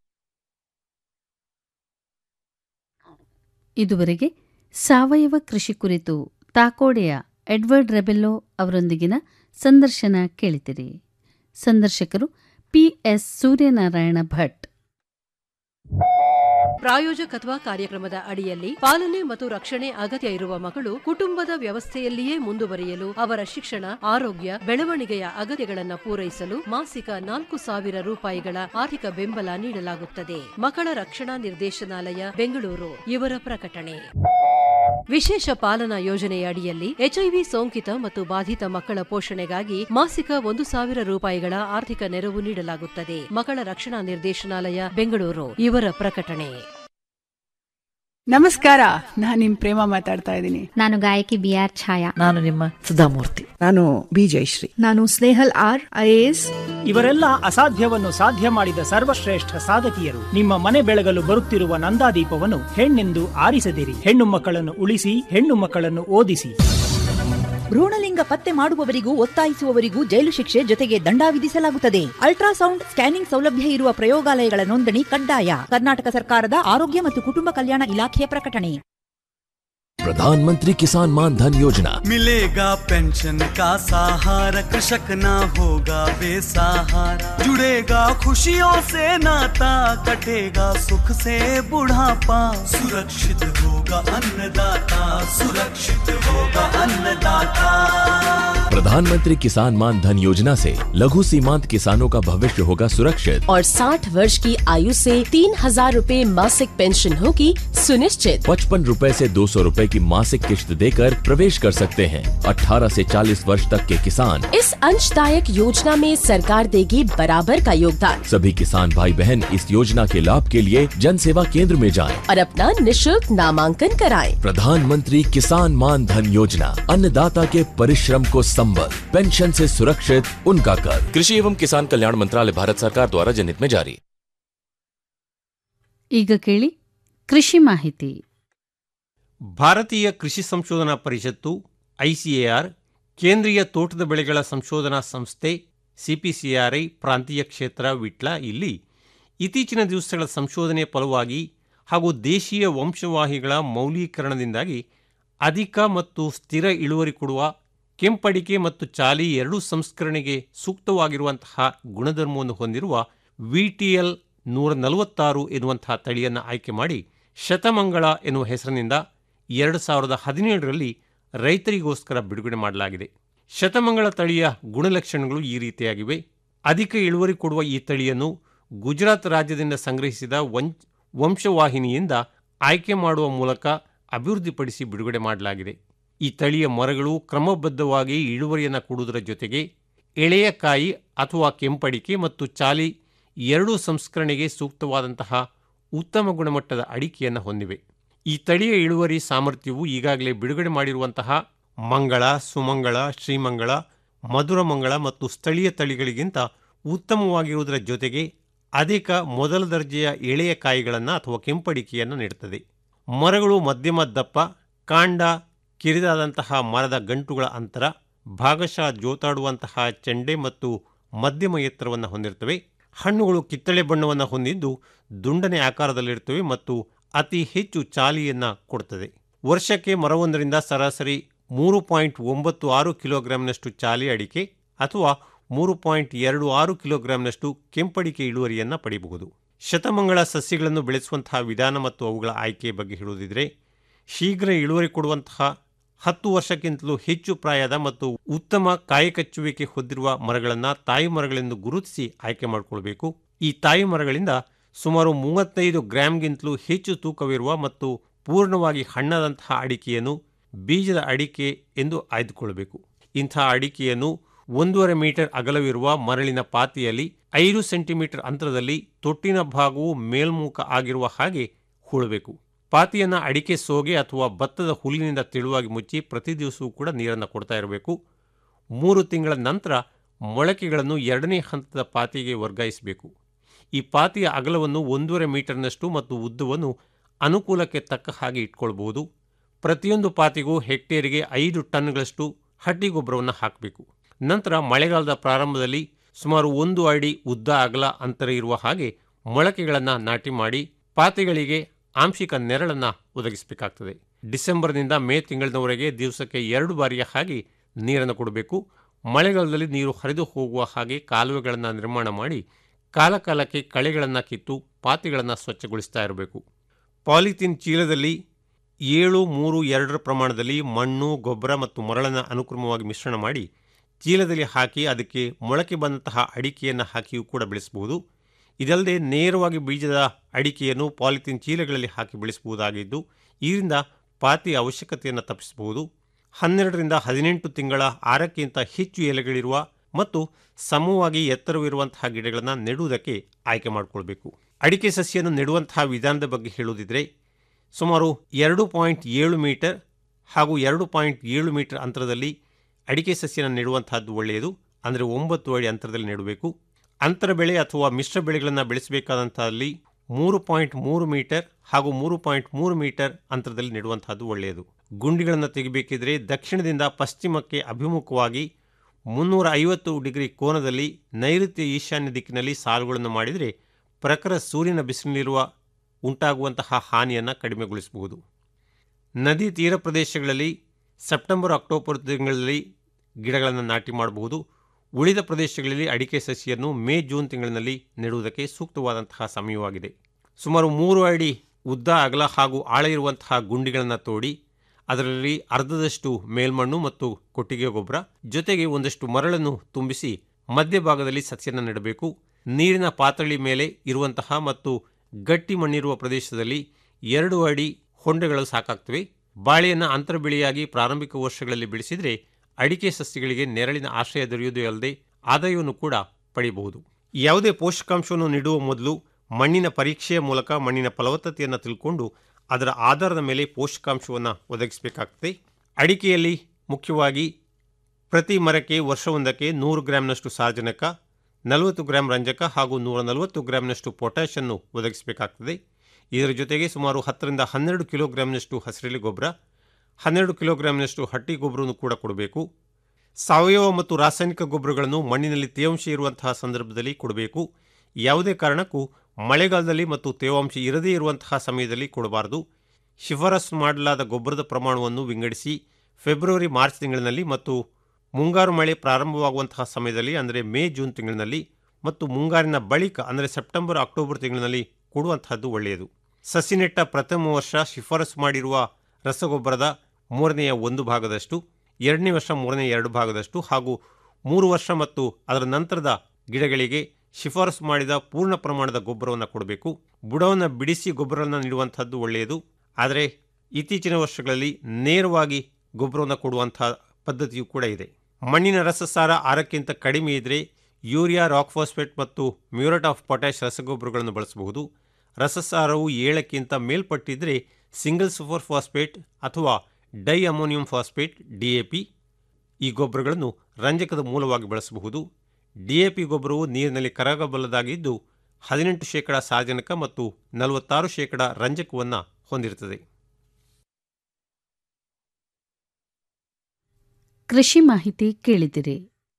Speaker 2: ಇದುವರೆಗೆ ಸಾವಯವ ಕೃಷಿ ಕುರಿತು ತಾಕೋಡೆಯ ಎಡ್ವರ್ಡ್ ರೆಬೆಲ್ಲೋ ಅವರೊಂದಿಗಿನ ಸಂದರ್ಶನ ಕೇಳಿದಿರಿ ಸಂದರ್ಶಕರು ಪಿಎಸ್ ಸೂರ್ಯನಾರಾಯಣ ಭಟ್
Speaker 10: ಪ್ರಾಯೋಜಕತ್ವ ಕಾರ್ಯಕ್ರಮದ ಅಡಿಯಲ್ಲಿ ಪಾಲನೆ ಮತ್ತು ರಕ್ಷಣೆ ಅಗತ್ಯ ಇರುವ ಮಕ್ಕಳು ಕುಟುಂಬದ ವ್ಯವಸ್ಥೆಯಲ್ಲಿಯೇ ಮುಂದುವರಿಯಲು ಅವರ ಶಿಕ್ಷಣ ಆರೋಗ್ಯ ಬೆಳವಣಿಗೆಯ ಅಗತ್ಯಗಳನ್ನು ಪೂರೈಸಲು ಮಾಸಿಕ ನಾಲ್ಕು ಸಾವಿರ ರೂಪಾಯಿಗಳ ಆರ್ಥಿಕ ಬೆಂಬಲ ನೀಡಲಾಗುತ್ತದೆ ಮಕ್ಕಳ ರಕ್ಷಣಾ ನಿರ್ದೇಶನಾಲಯ ಬೆಂಗಳೂರು ಇವರ ಪ್ರಕಟಣೆ ವಿಶೇಷ ಪಾಲನಾ ಯೋಜನೆಯ ಅಡಿಯಲ್ಲಿ ಎಚ್ಐವಿ ಸೋಂಕಿತ ಮತ್ತು ಬಾಧಿತ ಮಕ್ಕಳ ಪೋಷಣೆಗಾಗಿ ಮಾಸಿಕ ಒಂದು ಸಾವಿರ ರೂಪಾಯಿಗಳ ಆರ್ಥಿಕ ನೆರವು ನೀಡಲಾಗುತ್ತದೆ ಮಕ್ಕಳ ರಕ್ಷಣಾ ನಿರ್ದೇಶನಾಲಯ ಬೆಂಗಳೂರು ಇವರ ಪ್ರಕಟಣೆ
Speaker 15: ನಮಸ್ಕಾರ ನಾನು ನಿಮ್ ಪ್ರೇಮ ಮಾತಾಡ್ತಾ ಇದ್ದೀನಿ
Speaker 16: ನಾನು ಗಾಯಕಿ ಬಿ ಆರ್ ಛಾಯಾ
Speaker 17: ನಾನು ನಿಮ್ಮ ಸುಧಾಮೂರ್ತಿ ನಾನು ಬಿ ಜಯಶ್ರೀ
Speaker 16: ನಾನು ಸ್ನೇಹಲ್ ಆರ್ ಐಎಎಸ್
Speaker 18: ಇವರೆಲ್ಲ ಅಸಾಧ್ಯವನ್ನು ಸಾಧ್ಯ ಮಾಡಿದ ಸರ್ವಶ್ರೇಷ್ಠ ಸಾಧಕಿಯರು ನಿಮ್ಮ ಮನೆ ಬೆಳಗಲು ಬರುತ್ತಿರುವ ನಂದಾದೀಪವನ್ನು ಹೆಣ್ಣೆಂದು ಆರಿಸದಿರಿ ಹೆಣ್ಣು ಮಕ್ಕಳನ್ನು ಉಳಿಸಿ ಹೆಣ್ಣು ಮಕ್ಕಳನ್ನು ಓದಿಸಿ
Speaker 19: ಭ್ರೂಣಲಿಂಗ ಪತ್ತೆ ಮಾಡುವವರಿಗೂ ಒತ್ತಾಯಿಸುವವರಿಗೂ ಜೈಲು ಶಿಕ್ಷೆ ಜೊತೆಗೆ ದಂಡ ವಿಧಿಸಲಾಗುತ್ತದೆ ಅಲ್ಟ್ರಾಸೌಂಡ್ ಸ್ಕ್ಯಾನಿಂಗ್ ಸೌಲಭ್ಯ ಇರುವ ಪ್ರಯೋಗಾಲಯಗಳ ನೋಂದಣಿ ಕಡ್ಡಾಯ ಕರ್ನಾಟಕ ಸರ್ಕಾರದ ಆರೋಗ್ಯ ಮತ್ತು ಕುಟುಂಬ ಕಲ್ಯಾಣ ಇಲಾಖೆಯ ಪ್ರಕಟಣೆ
Speaker 5: प्रधानमंत्री किसान मान धन योजना
Speaker 6: मिलेगा पेंशन का सहारा कृषक ना होगा बेसहारा जुड़ेगा खुशियों से नाता कटेगा सुख से बुढ़ापा सुरक्षित होगा अन्नदाता सुरक्षित होगा अन्नदाता
Speaker 5: प्रधानमंत्री किसान मान धन योजना से लघु सीमांत किसानों का भविष्य होगा सुरक्षित
Speaker 7: और 60 वर्ष की आयु से तीन हजार रूपए मासिक पेंशन होगी सुनिश्चित
Speaker 5: पचपन रूपए से दो सौ रूपए की मासिक किश्त देकर प्रवेश कर सकते हैं 18 से 40 वर्ष तक के किसान
Speaker 7: इस अंशदायक योजना में सरकार देगी बराबर का योगदान
Speaker 5: सभी किसान भाई बहन इस योजना के लाभ के लिए जन सेवा केंद्र में जाएं।
Speaker 7: और अपना निशुल्क नामांकन कराएं।
Speaker 5: प्रधानमंत्री किसान मान धन योजना अन्नदाता के परिश्रम को संबल पेंशन से सुरक्षित उनका कर कृषि एवं किसान कल्याण मंत्रालय भारत सरकार द्वारा जनहित में जारी
Speaker 2: ಈಗ ಕೇಳಿ ಕೃಷಿ ಮಾಹಿತಿ
Speaker 20: ಭಾರತೀಯ ಕೃಷಿ ಸಂಶೋಧನಾ ಪರಿಷತ್ತು ಐಸಿಎಆರ್ ಕೇಂದ್ರೀಯ ತೋಟದ ಬೆಳೆಗಳ ಸಂಶೋಧನಾ ಸಂಸ್ಥೆ ಸಿಪಿಸಿಆರ್ಐ ಪ್ರಾಂತೀಯ ಕ್ಷೇತ್ರ ವಿಟ್ಲ ಇಲ್ಲಿ ಇತ್ತೀಚಿನ ದಿವಸಗಳ ಸಂಶೋಧನೆ ಫಲವಾಗಿ ಹಾಗೂ ದೇಶೀಯ ವಂಶವಾಹಿಗಳ ಮೌಲ್ಯೀಕರಣದಿಂದಾಗಿ ಅಧಿಕ ಮತ್ತು ಸ್ಥಿರ ಇಳುವರಿ ಕೊಡುವ ಕೆಂಪಡಿಕೆ ಮತ್ತು ಚಾಲಿ ಎರಡೂ ಸಂಸ್ಕರಣೆಗೆ ಸೂಕ್ತವಾಗಿರುವಂತಹ ಗುಣಧರ್ಮವನ್ನು ಹೊಂದಿರುವ ವಿಟಿಎಲ್ ನೂರ ನಲವತ್ತಾರು ಎನ್ನುವಂತಹ ತಳಿಯನ್ನು ಆಯ್ಕೆ ಮಾಡಿ ಶತಮಂಗಳ ಎನ್ನುವ ಹೆಸರಿನಿಂದ ಎರಡು ಸಾವಿರದ ಹದಿನೇಳರಲ್ಲಿ ರೈತರಿಗೋಸ್ಕರ ಬಿಡುಗಡೆ ಮಾಡಲಾಗಿದೆ ಶತಮಂಗಳ ತಳಿಯ ಗುಣಲಕ್ಷಣಗಳು ಈ ರೀತಿಯಾಗಿವೆ ಅಧಿಕ ಇಳುವರಿ ಕೊಡುವ ಈ ತಳಿಯನ್ನು ಗುಜರಾತ್ ರಾಜ್ಯದಿಂದ ಸಂಗ್ರಹಿಸಿದ ವಂಚ್ ವಂಶವಾಹಿನಿಯಿಂದ ಆಯ್ಕೆ ಮಾಡುವ ಮೂಲಕ ಅಭಿವೃದ್ಧಿಪಡಿಸಿ ಬಿಡುಗಡೆ ಮಾಡಲಾಗಿದೆ ಈ ತಳಿಯ ಮರಗಳು ಕ್ರಮಬದ್ಧವಾಗಿ ಇಳುವರಿಯನ್ನು ಕೊಡುವುದರ ಜೊತೆಗೆ ಎಳೆಯ ಕಾಯಿ ಅಥವಾ ಕೆಂಪಡಿಕೆ ಮತ್ತು ಚಾಲಿ ಎರಡೂ ಸಂಸ್ಕರಣೆಗೆ ಸೂಕ್ತವಾದಂತಹ ಉತ್ತಮ ಗುಣಮಟ್ಟದ ಅಡಿಕೆಯನ್ನು ಹೊಂದಿವೆ ಈ ತಳಿಯ ಇಳುವರಿ ಸಾಮರ್ಥ್ಯವು ಈಗಾಗಲೇ ಬಿಡುಗಡೆ ಮಾಡಿರುವಂತಹ ಮಂಗಳ ಸುಮಂಗಳ ಶ್ರೀಮಂಗಳ ಮಧುರಮಂಗಳ ಮತ್ತು ಸ್ಥಳೀಯ ತಳಿಗಳಿಗಿಂತ ಉತ್ತಮವಾಗಿರುವುದರ ಜೊತೆಗೆ ಅಧಿಕ ಮೊದಲ ದರ್ಜೆಯ ಎಳೆಯ ಕಾಯಿಗಳನ್ನು ಅಥವಾ ಕೆಂಪಡಿಕೆಯನ್ನು ನೀಡುತ್ತದೆ ಮರಗಳು ಮಧ್ಯಮ ದಪ್ಪ ಕಾಂಡ ಕಿರಿದಾದಂತಹ ಮರದ ಗಂಟುಗಳ ಅಂತರ ಭಾಗಶಃ ಜೋತಾಡುವಂತಹ ಚೆಂಡೆ ಮತ್ತು ಮಧ್ಯಮ ಎತ್ತರವನ್ನು ಹೊಂದಿರುತ್ತವೆ ಹಣ್ಣುಗಳು ಕಿತ್ತಳೆ ಬಣ್ಣವನ್ನು ಹೊಂದಿದ್ದು ದುಂಡನೆ ಆಕಾರದಲ್ಲಿರುತ್ತವೆ ಮತ್ತು ಅತಿ ಹೆಚ್ಚು ಚಾಲಿಯನ್ನು ಕೊಡುತ್ತದೆ ವರ್ಷಕ್ಕೆ ಮರವೊಂದರಿಂದ ಸರಾಸರಿ ಮೂರು ಪಾಯಿಂಟ್ ಒಂಬತ್ತು ಆರು ಕಿಲೋಗ್ರಾಂನಷ್ಟು ಚಾಲಿ ಅಡಿಕೆ ಅಥವಾ ಮೂರು ಪಾಯಿಂಟ್ ಎರಡು ಆರು ಕಿಲೋಗ್ರಾಂನಷ್ಟು ಕೆಂಪಡಿಕೆ ಇಳುವರಿಯನ್ನು ಪಡೆಯಬಹುದು ಶತಮಂಗಳ ಸಸ್ಯಗಳನ್ನು ಬೆಳೆಸುವಂತಹ ವಿಧಾನ ಮತ್ತು ಅವುಗಳ ಆಯ್ಕೆಯ ಬಗ್ಗೆ ಹೇಳುವುದಿದ್ರೆ ಶೀಘ್ರ ಇಳುವರಿ ಕೊಡುವಂತಹ ಹತ್ತು ವರ್ಷಕ್ಕಿಂತಲೂ ಹೆಚ್ಚು ಪ್ರಾಯದ ಮತ್ತು ಉತ್ತಮ ಕಾಯಕಚ್ಚುವಿಕೆ ಹೊಂದಿರುವ ಮರಗಳನ್ನು ತಾಯಿ ಮರಗಳೆಂದು ಗುರುತಿಸಿ ಆಯ್ಕೆ ಮಾಡಿಕೊಳ್ಬೇಕು ಈ ತಾಯಿ ಮರಗಳಿಂದ ಸುಮಾರು ಮೂವತ್ತೈದು ಗ್ರಾಂಗಿಂತಲೂ ಹೆಚ್ಚು ತೂಕವಿರುವ ಮತ್ತು ಪೂರ್ಣವಾಗಿ ಹಣ್ಣಾದಂತಹ ಅಡಿಕೆಯನ್ನು ಬೀಜದ ಅಡಿಕೆ ಎಂದು ಆಯ್ದುಕೊಳ್ಳಬೇಕು ಇಂಥ ಅಡಿಕೆಯನ್ನು ಒಂದೂವರೆ ಮೀಟರ್ ಅಗಲವಿರುವ ಮರಳಿನ ಪಾತಿಯಲ್ಲಿ ಐದು ಸೆಂಟಿಮೀಟರ್ ಅಂತರದಲ್ಲಿ ತೊಟ್ಟಿನ ಭಾಗವು ಮೇಲ್ಮುಖ ಆಗಿರುವ ಹಾಗೆ ಹೂಳಬೇಕು ಪಾತಿಯನ್ನು ಅಡಿಕೆ ಸೋಗೆ ಅಥವಾ ಭತ್ತದ ಹುಲ್ಲಿನಿಂದ ತೆಳುವಾಗಿ ಮುಚ್ಚಿ ಪ್ರತಿ ದಿವಸವೂ ಕೂಡ ನೀರನ್ನು ಕೊಡ್ತಾ ಇರಬೇಕು ಮೂರು ತಿಂಗಳ ನಂತರ ಮೊಳಕೆಗಳನ್ನು ಎರಡನೇ ಹಂತದ ಪಾತಿಗೆ ವರ್ಗಾಯಿಸಬೇಕು ಈ ಪಾತಿಯ ಅಗಲವನ್ನು ಒಂದೂವರೆ ಮೀಟರ್ನಷ್ಟು ಮತ್ತು ಉದ್ದವನ್ನು ಅನುಕೂಲಕ್ಕೆ ತಕ್ಕ ಹಾಗೆ ಇಟ್ಕೊಳ್ಬಹುದು ಪ್ರತಿಯೊಂದು ಪಾತಿಗೂ ಹೆಕ್ಟೇರಿಗೆ ಐದು ಟನ್ಗಳಷ್ಟು ಹಟ್ಟಿ ಗೊಬ್ಬರವನ್ನು ಹಾಕಬೇಕು ನಂತರ ಮಳೆಗಾಲದ ಪ್ರಾರಂಭದಲ್ಲಿ ಸುಮಾರು ಒಂದು ಅಡಿ ಉದ್ದ ಅಗಲ ಅಂತರ ಇರುವ ಹಾಗೆ ಮೊಳಕೆಗಳನ್ನು ನಾಟಿ ಮಾಡಿ ಪಾತಿಗಳಿಗೆ ಆಂಶಿಕ ನೆರಳನ್ನು ಒದಗಿಸಬೇಕಾಗ್ತದೆ ಡಿಸೆಂಬರ್ನಿಂದ ಮೇ ತಿಂಗಳಿನವರೆಗೆ ದಿವಸಕ್ಕೆ ಎರಡು ಬಾರಿಯ ಹಾಗೆ ನೀರನ್ನು ಕೊಡಬೇಕು ಮಳೆಗಾಲದಲ್ಲಿ ನೀರು ಹರಿದು ಹೋಗುವ ಹಾಗೆ ಕಾಲುವೆಗಳನ್ನು ನಿರ್ಮಾಣ ಮಾಡಿ ಕಾಲಕಾಲಕ್ಕೆ ಕಳೆಗಳನ್ನು ಕಿತ್ತು ಪಾತಿಗಳನ್ನು ಸ್ವಚ್ಛಗೊಳಿಸ್ತಾ ಇರಬೇಕು ಪಾಲಿಥೀನ್ ಚೀಲದಲ್ಲಿ ಏಳು ಮೂರು ಎರಡರ ಪ್ರಮಾಣದಲ್ಲಿ ಮಣ್ಣು ಗೊಬ್ಬರ ಮತ್ತು ಮರಳನ್ನು ಅನುಕ್ರಮವಾಗಿ ಮಿಶ್ರಣ ಮಾಡಿ ಚೀಲದಲ್ಲಿ ಹಾಕಿ ಅದಕ್ಕೆ ಮೊಳಕೆ ಬಂದಂತಹ ಅಡಿಕೆಯನ್ನು ಹಾಕಿಯೂ ಕೂಡ ಬೆಳೆಸಬಹುದು ಇದಲ್ಲದೆ ನೇರವಾಗಿ ಬೀಜದ ಅಡಿಕೆಯನ್ನು ಪಾಲಿಥೀನ್ ಚೀಲಗಳಲ್ಲಿ ಹಾಕಿ ಬೆಳೆಸಬಹುದಾಗಿದ್ದು ಇದರಿಂದ ಪಾತಿ ಅವಶ್ಯಕತೆಯನ್ನು ತಪ್ಪಿಸಬಹುದು ಹನ್ನೆರಡರಿಂದ ಹದಿನೆಂಟು ತಿಂಗಳ ಆರಕ್ಕಿಂತ ಹೆಚ್ಚು ಎಲೆಗಳಿರುವ ಮತ್ತು ಸಮವಾಗಿ ಎತ್ತರವಿರುವಂತಹ ಗಿಡಗಳನ್ನು ನೆಡುವುದಕ್ಕೆ ಆಯ್ಕೆ ಮಾಡಿಕೊಳ್ಬೇಕು ಅಡಿಕೆ ಸಸಿಯನ್ನು ನೆಡುವಂತಹ ವಿಧಾನದ ಬಗ್ಗೆ ಹೇಳುವುದಿದ್ರೆ ಸುಮಾರು ಎರಡು ಪಾಯಿಂಟ್ ಏಳು ಮೀಟರ್ ಹಾಗೂ ಎರಡು ಪಾಯಿಂಟ್ ಏಳು ಮೀಟರ್ ಅಂತರದಲ್ಲಿ ಅಡಿಕೆ ಸಸ್ಯನ ನೆಡುವಂತಹದ್ದು ಒಳ್ಳೆಯದು ಅಂದರೆ ಒಂಬತ್ತು ಅಡಿ ಅಂತರದಲ್ಲಿ ನೆಡಬೇಕು ಅಂತರ ಬೆಳೆ ಅಥವಾ ಮಿಶ್ರ ಬೆಳೆಗಳನ್ನು ಬೆಳೆಸಬೇಕಾದಂಥಲ್ಲಿ ಮೂರು ಪಾಯಿಂಟ್ ಮೂರು ಮೀಟರ್ ಹಾಗೂ ಮೂರು ಪಾಯಿಂಟ್ ಮೂರು ಮೀಟರ್ ಅಂತರದಲ್ಲಿ ನೆಡುವಂತಹದ್ದು ಒಳ್ಳೆಯದು ಗುಂಡಿಗಳನ್ನು ತೆಗಿಬೇಕಿದ್ರೆ ದಕ್ಷಿಣದಿಂದ ಪಶ್ಚಿಮಕ್ಕೆ ಅಭಿಮುಖವಾಗಿ ಮುನ್ನೂರ ಐವತ್ತು ಡಿಗ್ರಿ ಕೋನದಲ್ಲಿ ನೈಋತ್ಯ ಈಶಾನ್ಯ ದಿಕ್ಕಿನಲ್ಲಿ ಸಾಲುಗಳನ್ನು ಮಾಡಿದರೆ ಪ್ರಖರ ಸೂರ್ಯನ ಬಿಸಿಲಿರುವ ಉಂಟಾಗುವಂತಹ ಹಾನಿಯನ್ನು ಕಡಿಮೆಗೊಳಿಸಬಹುದು ನದಿ ತೀರ ಪ್ರದೇಶಗಳಲ್ಲಿ ಸೆಪ್ಟೆಂಬರ್ ಅಕ್ಟೋಬರ್ ತಿಂಗಳಲ್ಲಿ ಗಿಡಗಳನ್ನು ನಾಟಿ ಮಾಡಬಹುದು ಉಳಿದ ಪ್ರದೇಶಗಳಲ್ಲಿ ಅಡಿಕೆ ಸಸಿಯನ್ನು ಮೇ ಜೂನ್ ತಿಂಗಳಿನಲ್ಲಿ ನೆಡುವುದಕ್ಕೆ ಸೂಕ್ತವಾದಂತಹ ಸಮಯವಾಗಿದೆ ಸುಮಾರು ಮೂರು ಅಡಿ ಉದ್ದ ಅಗಲ ಹಾಗೂ ಆಳ ಇರುವಂತಹ ಗುಂಡಿಗಳನ್ನು ತೋಡಿ ಅದರಲ್ಲಿ ಅರ್ಧದಷ್ಟು ಮೇಲ್ಮಣ್ಣು ಮತ್ತು ಕೊಟ್ಟಿಗೆ ಗೊಬ್ಬರ ಜೊತೆಗೆ ಒಂದಷ್ಟು ಮರಳನ್ನು ತುಂಬಿಸಿ ಮಧ್ಯಭಾಗದಲ್ಲಿ ಸಸ್ಯನ ನೆಡಬೇಕು ನೀರಿನ ಪಾತಳಿ ಮೇಲೆ ಇರುವಂತಹ ಮತ್ತು ಗಟ್ಟಿ ಮಣ್ಣಿರುವ ಪ್ರದೇಶದಲ್ಲಿ ಎರಡು ಅಡಿ ಹೊಂಡೆಗಳು ಸಾಕಾಗ್ತವೆ ಬಾಳೆಯನ್ನು ಅಂತರ ಬೆಳೆಯಾಗಿ ಪ್ರಾರಂಭಿಕ ವರ್ಷಗಳಲ್ಲಿ ಬೆಳೆಸಿದರೆ ಅಡಿಕೆ ಸಸ್ಯಗಳಿಗೆ ನೆರಳಿನ ಆಶ್ರಯ ದೊರೆಯುವುದೇ ಅಲ್ಲದೆ ಆದಾಯವನ್ನು ಕೂಡ ಪಡೆಯಬಹುದು ಯಾವುದೇ ಪೋಷಕಾಂಶವನ್ನು ನೀಡುವ ಮೊದಲು ಮಣ್ಣಿನ ಪರೀಕ್ಷೆಯ ಮೂಲಕ ಮಣ್ಣಿನ ಫಲವತ್ತತೆಯನ್ನು ತಿಳ್ಕೊಂಡು ಅದರ ಆಧಾರದ ಮೇಲೆ ಪೋಷಕಾಂಶವನ್ನು ಒದಗಿಸಬೇಕಾಗ್ತದೆ ಅಡಿಕೆಯಲ್ಲಿ ಮುಖ್ಯವಾಗಿ ಪ್ರತಿ ಮರಕ್ಕೆ ವರ್ಷವೊಂದಕ್ಕೆ ನೂರು ಗ್ರಾಂನಷ್ಟು ಸಾರಜನಕ ನಲವತ್ತು ಗ್ರಾಂ ರಂಜಕ ಹಾಗೂ ನೂರ ನಲವತ್ತು ಗ್ರಾಂನಷ್ಟು ಪೊಟ್ಯಾಷನ್ನು ಒದಗಿಸಬೇಕಾಗ್ತದೆ ಇದರ ಜೊತೆಗೆ ಸುಮಾರು ಹತ್ತರಿಂದ ಹನ್ನೆರಡು ಕಿಲೋಗ್ರಾಂನಷ್ಟು ಹಸಿರೆಲೆ ಗೊಬ್ಬರ ಹನ್ನೆರಡು ಕಿಲೋಗ್ರಾಂನಷ್ಟು ಹಟ್ಟಿ ಗೊಬ್ಬರವನ್ನು ಕೂಡ ಕೊಡಬೇಕು ಸಾವಯವ ಮತ್ತು ರಾಸಾಯನಿಕ ಗೊಬ್ಬರಗಳನ್ನು ಮಣ್ಣಿನಲ್ಲಿ ತೇವಾಂಶ ಇರುವಂತಹ ಸಂದರ್ಭದಲ್ಲಿ ಕೊಡಬೇಕು ಯಾವುದೇ ಕಾರಣಕ್ಕೂ ಮಳೆಗಾಲದಲ್ಲಿ ಮತ್ತು ತೇವಾಂಶ ಇರದೇ ಇರುವಂತಹ ಸಮಯದಲ್ಲಿ ಕೊಡಬಾರದು ಶಿಫಾರಸು ಮಾಡಲಾದ ಗೊಬ್ಬರದ ಪ್ರಮಾಣವನ್ನು ವಿಂಗಡಿಸಿ ಫೆಬ್ರವರಿ ಮಾರ್ಚ್ ತಿಂಗಳಿನಲ್ಲಿ ಮತ್ತು ಮುಂಗಾರು ಮಳೆ ಪ್ರಾರಂಭವಾಗುವಂತಹ ಸಮಯದಲ್ಲಿ ಅಂದರೆ ಮೇ ಜೂನ್ ತಿಂಗಳಿನಲ್ಲಿ ಮತ್ತು ಮುಂಗಾರಿನ ಬಳಿಕ ಅಂದರೆ ಸೆಪ್ಟೆಂಬರ್ ಅಕ್ಟೋಬರ್ ತಿಂಗಳಿನಲ್ಲಿ ಕೊಡುವಂತಹದ್ದು ಒಳ್ಳೆಯದು ಸಸಿ ನೆಟ್ಟ ಪ್ರಥಮ ವರ್ಷ ಶಿಫಾರಸು ಮಾಡಿರುವ ರಸಗೊಬ್ಬರದ ಮೂರನೆಯ ಒಂದು ಭಾಗದಷ್ಟು ಎರಡನೇ ವರ್ಷ ಮೂರನೇ ಎರಡು ಭಾಗದಷ್ಟು ಹಾಗೂ ಮೂರು ವರ್ಷ ಮತ್ತು ಅದರ ನಂತರದ ಗಿಡಗಳಿಗೆ ಶಿಫಾರಸು ಮಾಡಿದ ಪೂರ್ಣ ಪ್ರಮಾಣದ ಗೊಬ್ಬರವನ್ನು ಕೊಡಬೇಕು ಬುಡವನ್ನು ಬಿಡಿಸಿ ಗೊಬ್ಬರವನ್ನು ನೀಡುವಂಥದ್ದು ಒಳ್ಳೆಯದು ಆದರೆ ಇತ್ತೀಚಿನ ವರ್ಷಗಳಲ್ಲಿ ನೇರವಾಗಿ ಗೊಬ್ಬರವನ್ನು ಕೊಡುವಂತಹ ಪದ್ಧತಿಯೂ ಕೂಡ ಇದೆ ಮಣ್ಣಿನ ರಸಸಾರ ಆರಕ್ಕಿಂತ ಕಡಿಮೆ ಇದ್ದರೆ ಯೂರಿಯಾ ರಾಕ್ ಫಾಸ್ಫೇಟ್ ಮತ್ತು ಮ್ಯೂರೇಟ್ ಆಫ್ ಪೊಟ್ಯಾಷ್ ರಸಗೊಬ್ಬರಗಳನ್ನು ಬಳಸಬಹುದು ರಸಸಾರವು ಏಳಕ್ಕಿಂತ ಮೇಲ್ಪಟ್ಟಿದ್ದರೆ ಸಿಂಗಲ್ ಸೂಪರ್ ಫಾಸ್ಫೇಟ್ ಅಥವಾ ಡೈ ಅಮೋನಿಯಂ ಫಾಸ್ಫೇಟ್ ಡಿಎಪಿ ಈ ಗೊಬ್ಬರಗಳನ್ನು ರಂಜಕದ ಮೂಲವಾಗಿ ಬಳಸಬಹುದು ಡಿಎಪಿ ಗೊಬ್ಬರವು ನೀರಿನಲ್ಲಿ ಕರಗಬಲ್ಲದಾಗಿದ್ದು ಹದಿನೆಂಟು ಶೇಕಡ ಸಾರಜನಕ ಮತ್ತು ನಲವತ್ತಾರು ಶೇಕಡ ರಂಜಕವನ್ನು ಹೊಂದಿರುತ್ತದೆ
Speaker 2: ಕೃಷಿ ಮಾಹಿತಿ ಕೇಳಿದಿರಿ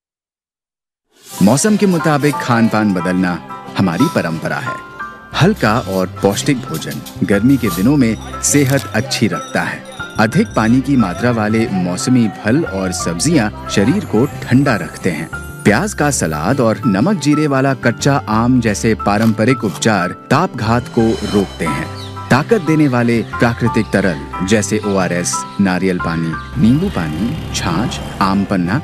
Speaker 3: मौसम के मुताबिक खान पान बदलना हमारी परंपरा है हल्का और पौष्टिक भोजन गर्मी के दिनों में सेहत अच्छी रखता है अधिक पानी की मात्रा वाले मौसमी फल और सब्जियां शरीर को ठंडा रखते हैं प्याज का सलाद और नमक जीरे वाला कच्चा आम जैसे पारंपरिक उपचार ताप घात को रोकते हैं ताकत देने वाले प्राकृतिक तरल जैसे ओ नारियल पानी नींबू पानी छाछ आम पन्ना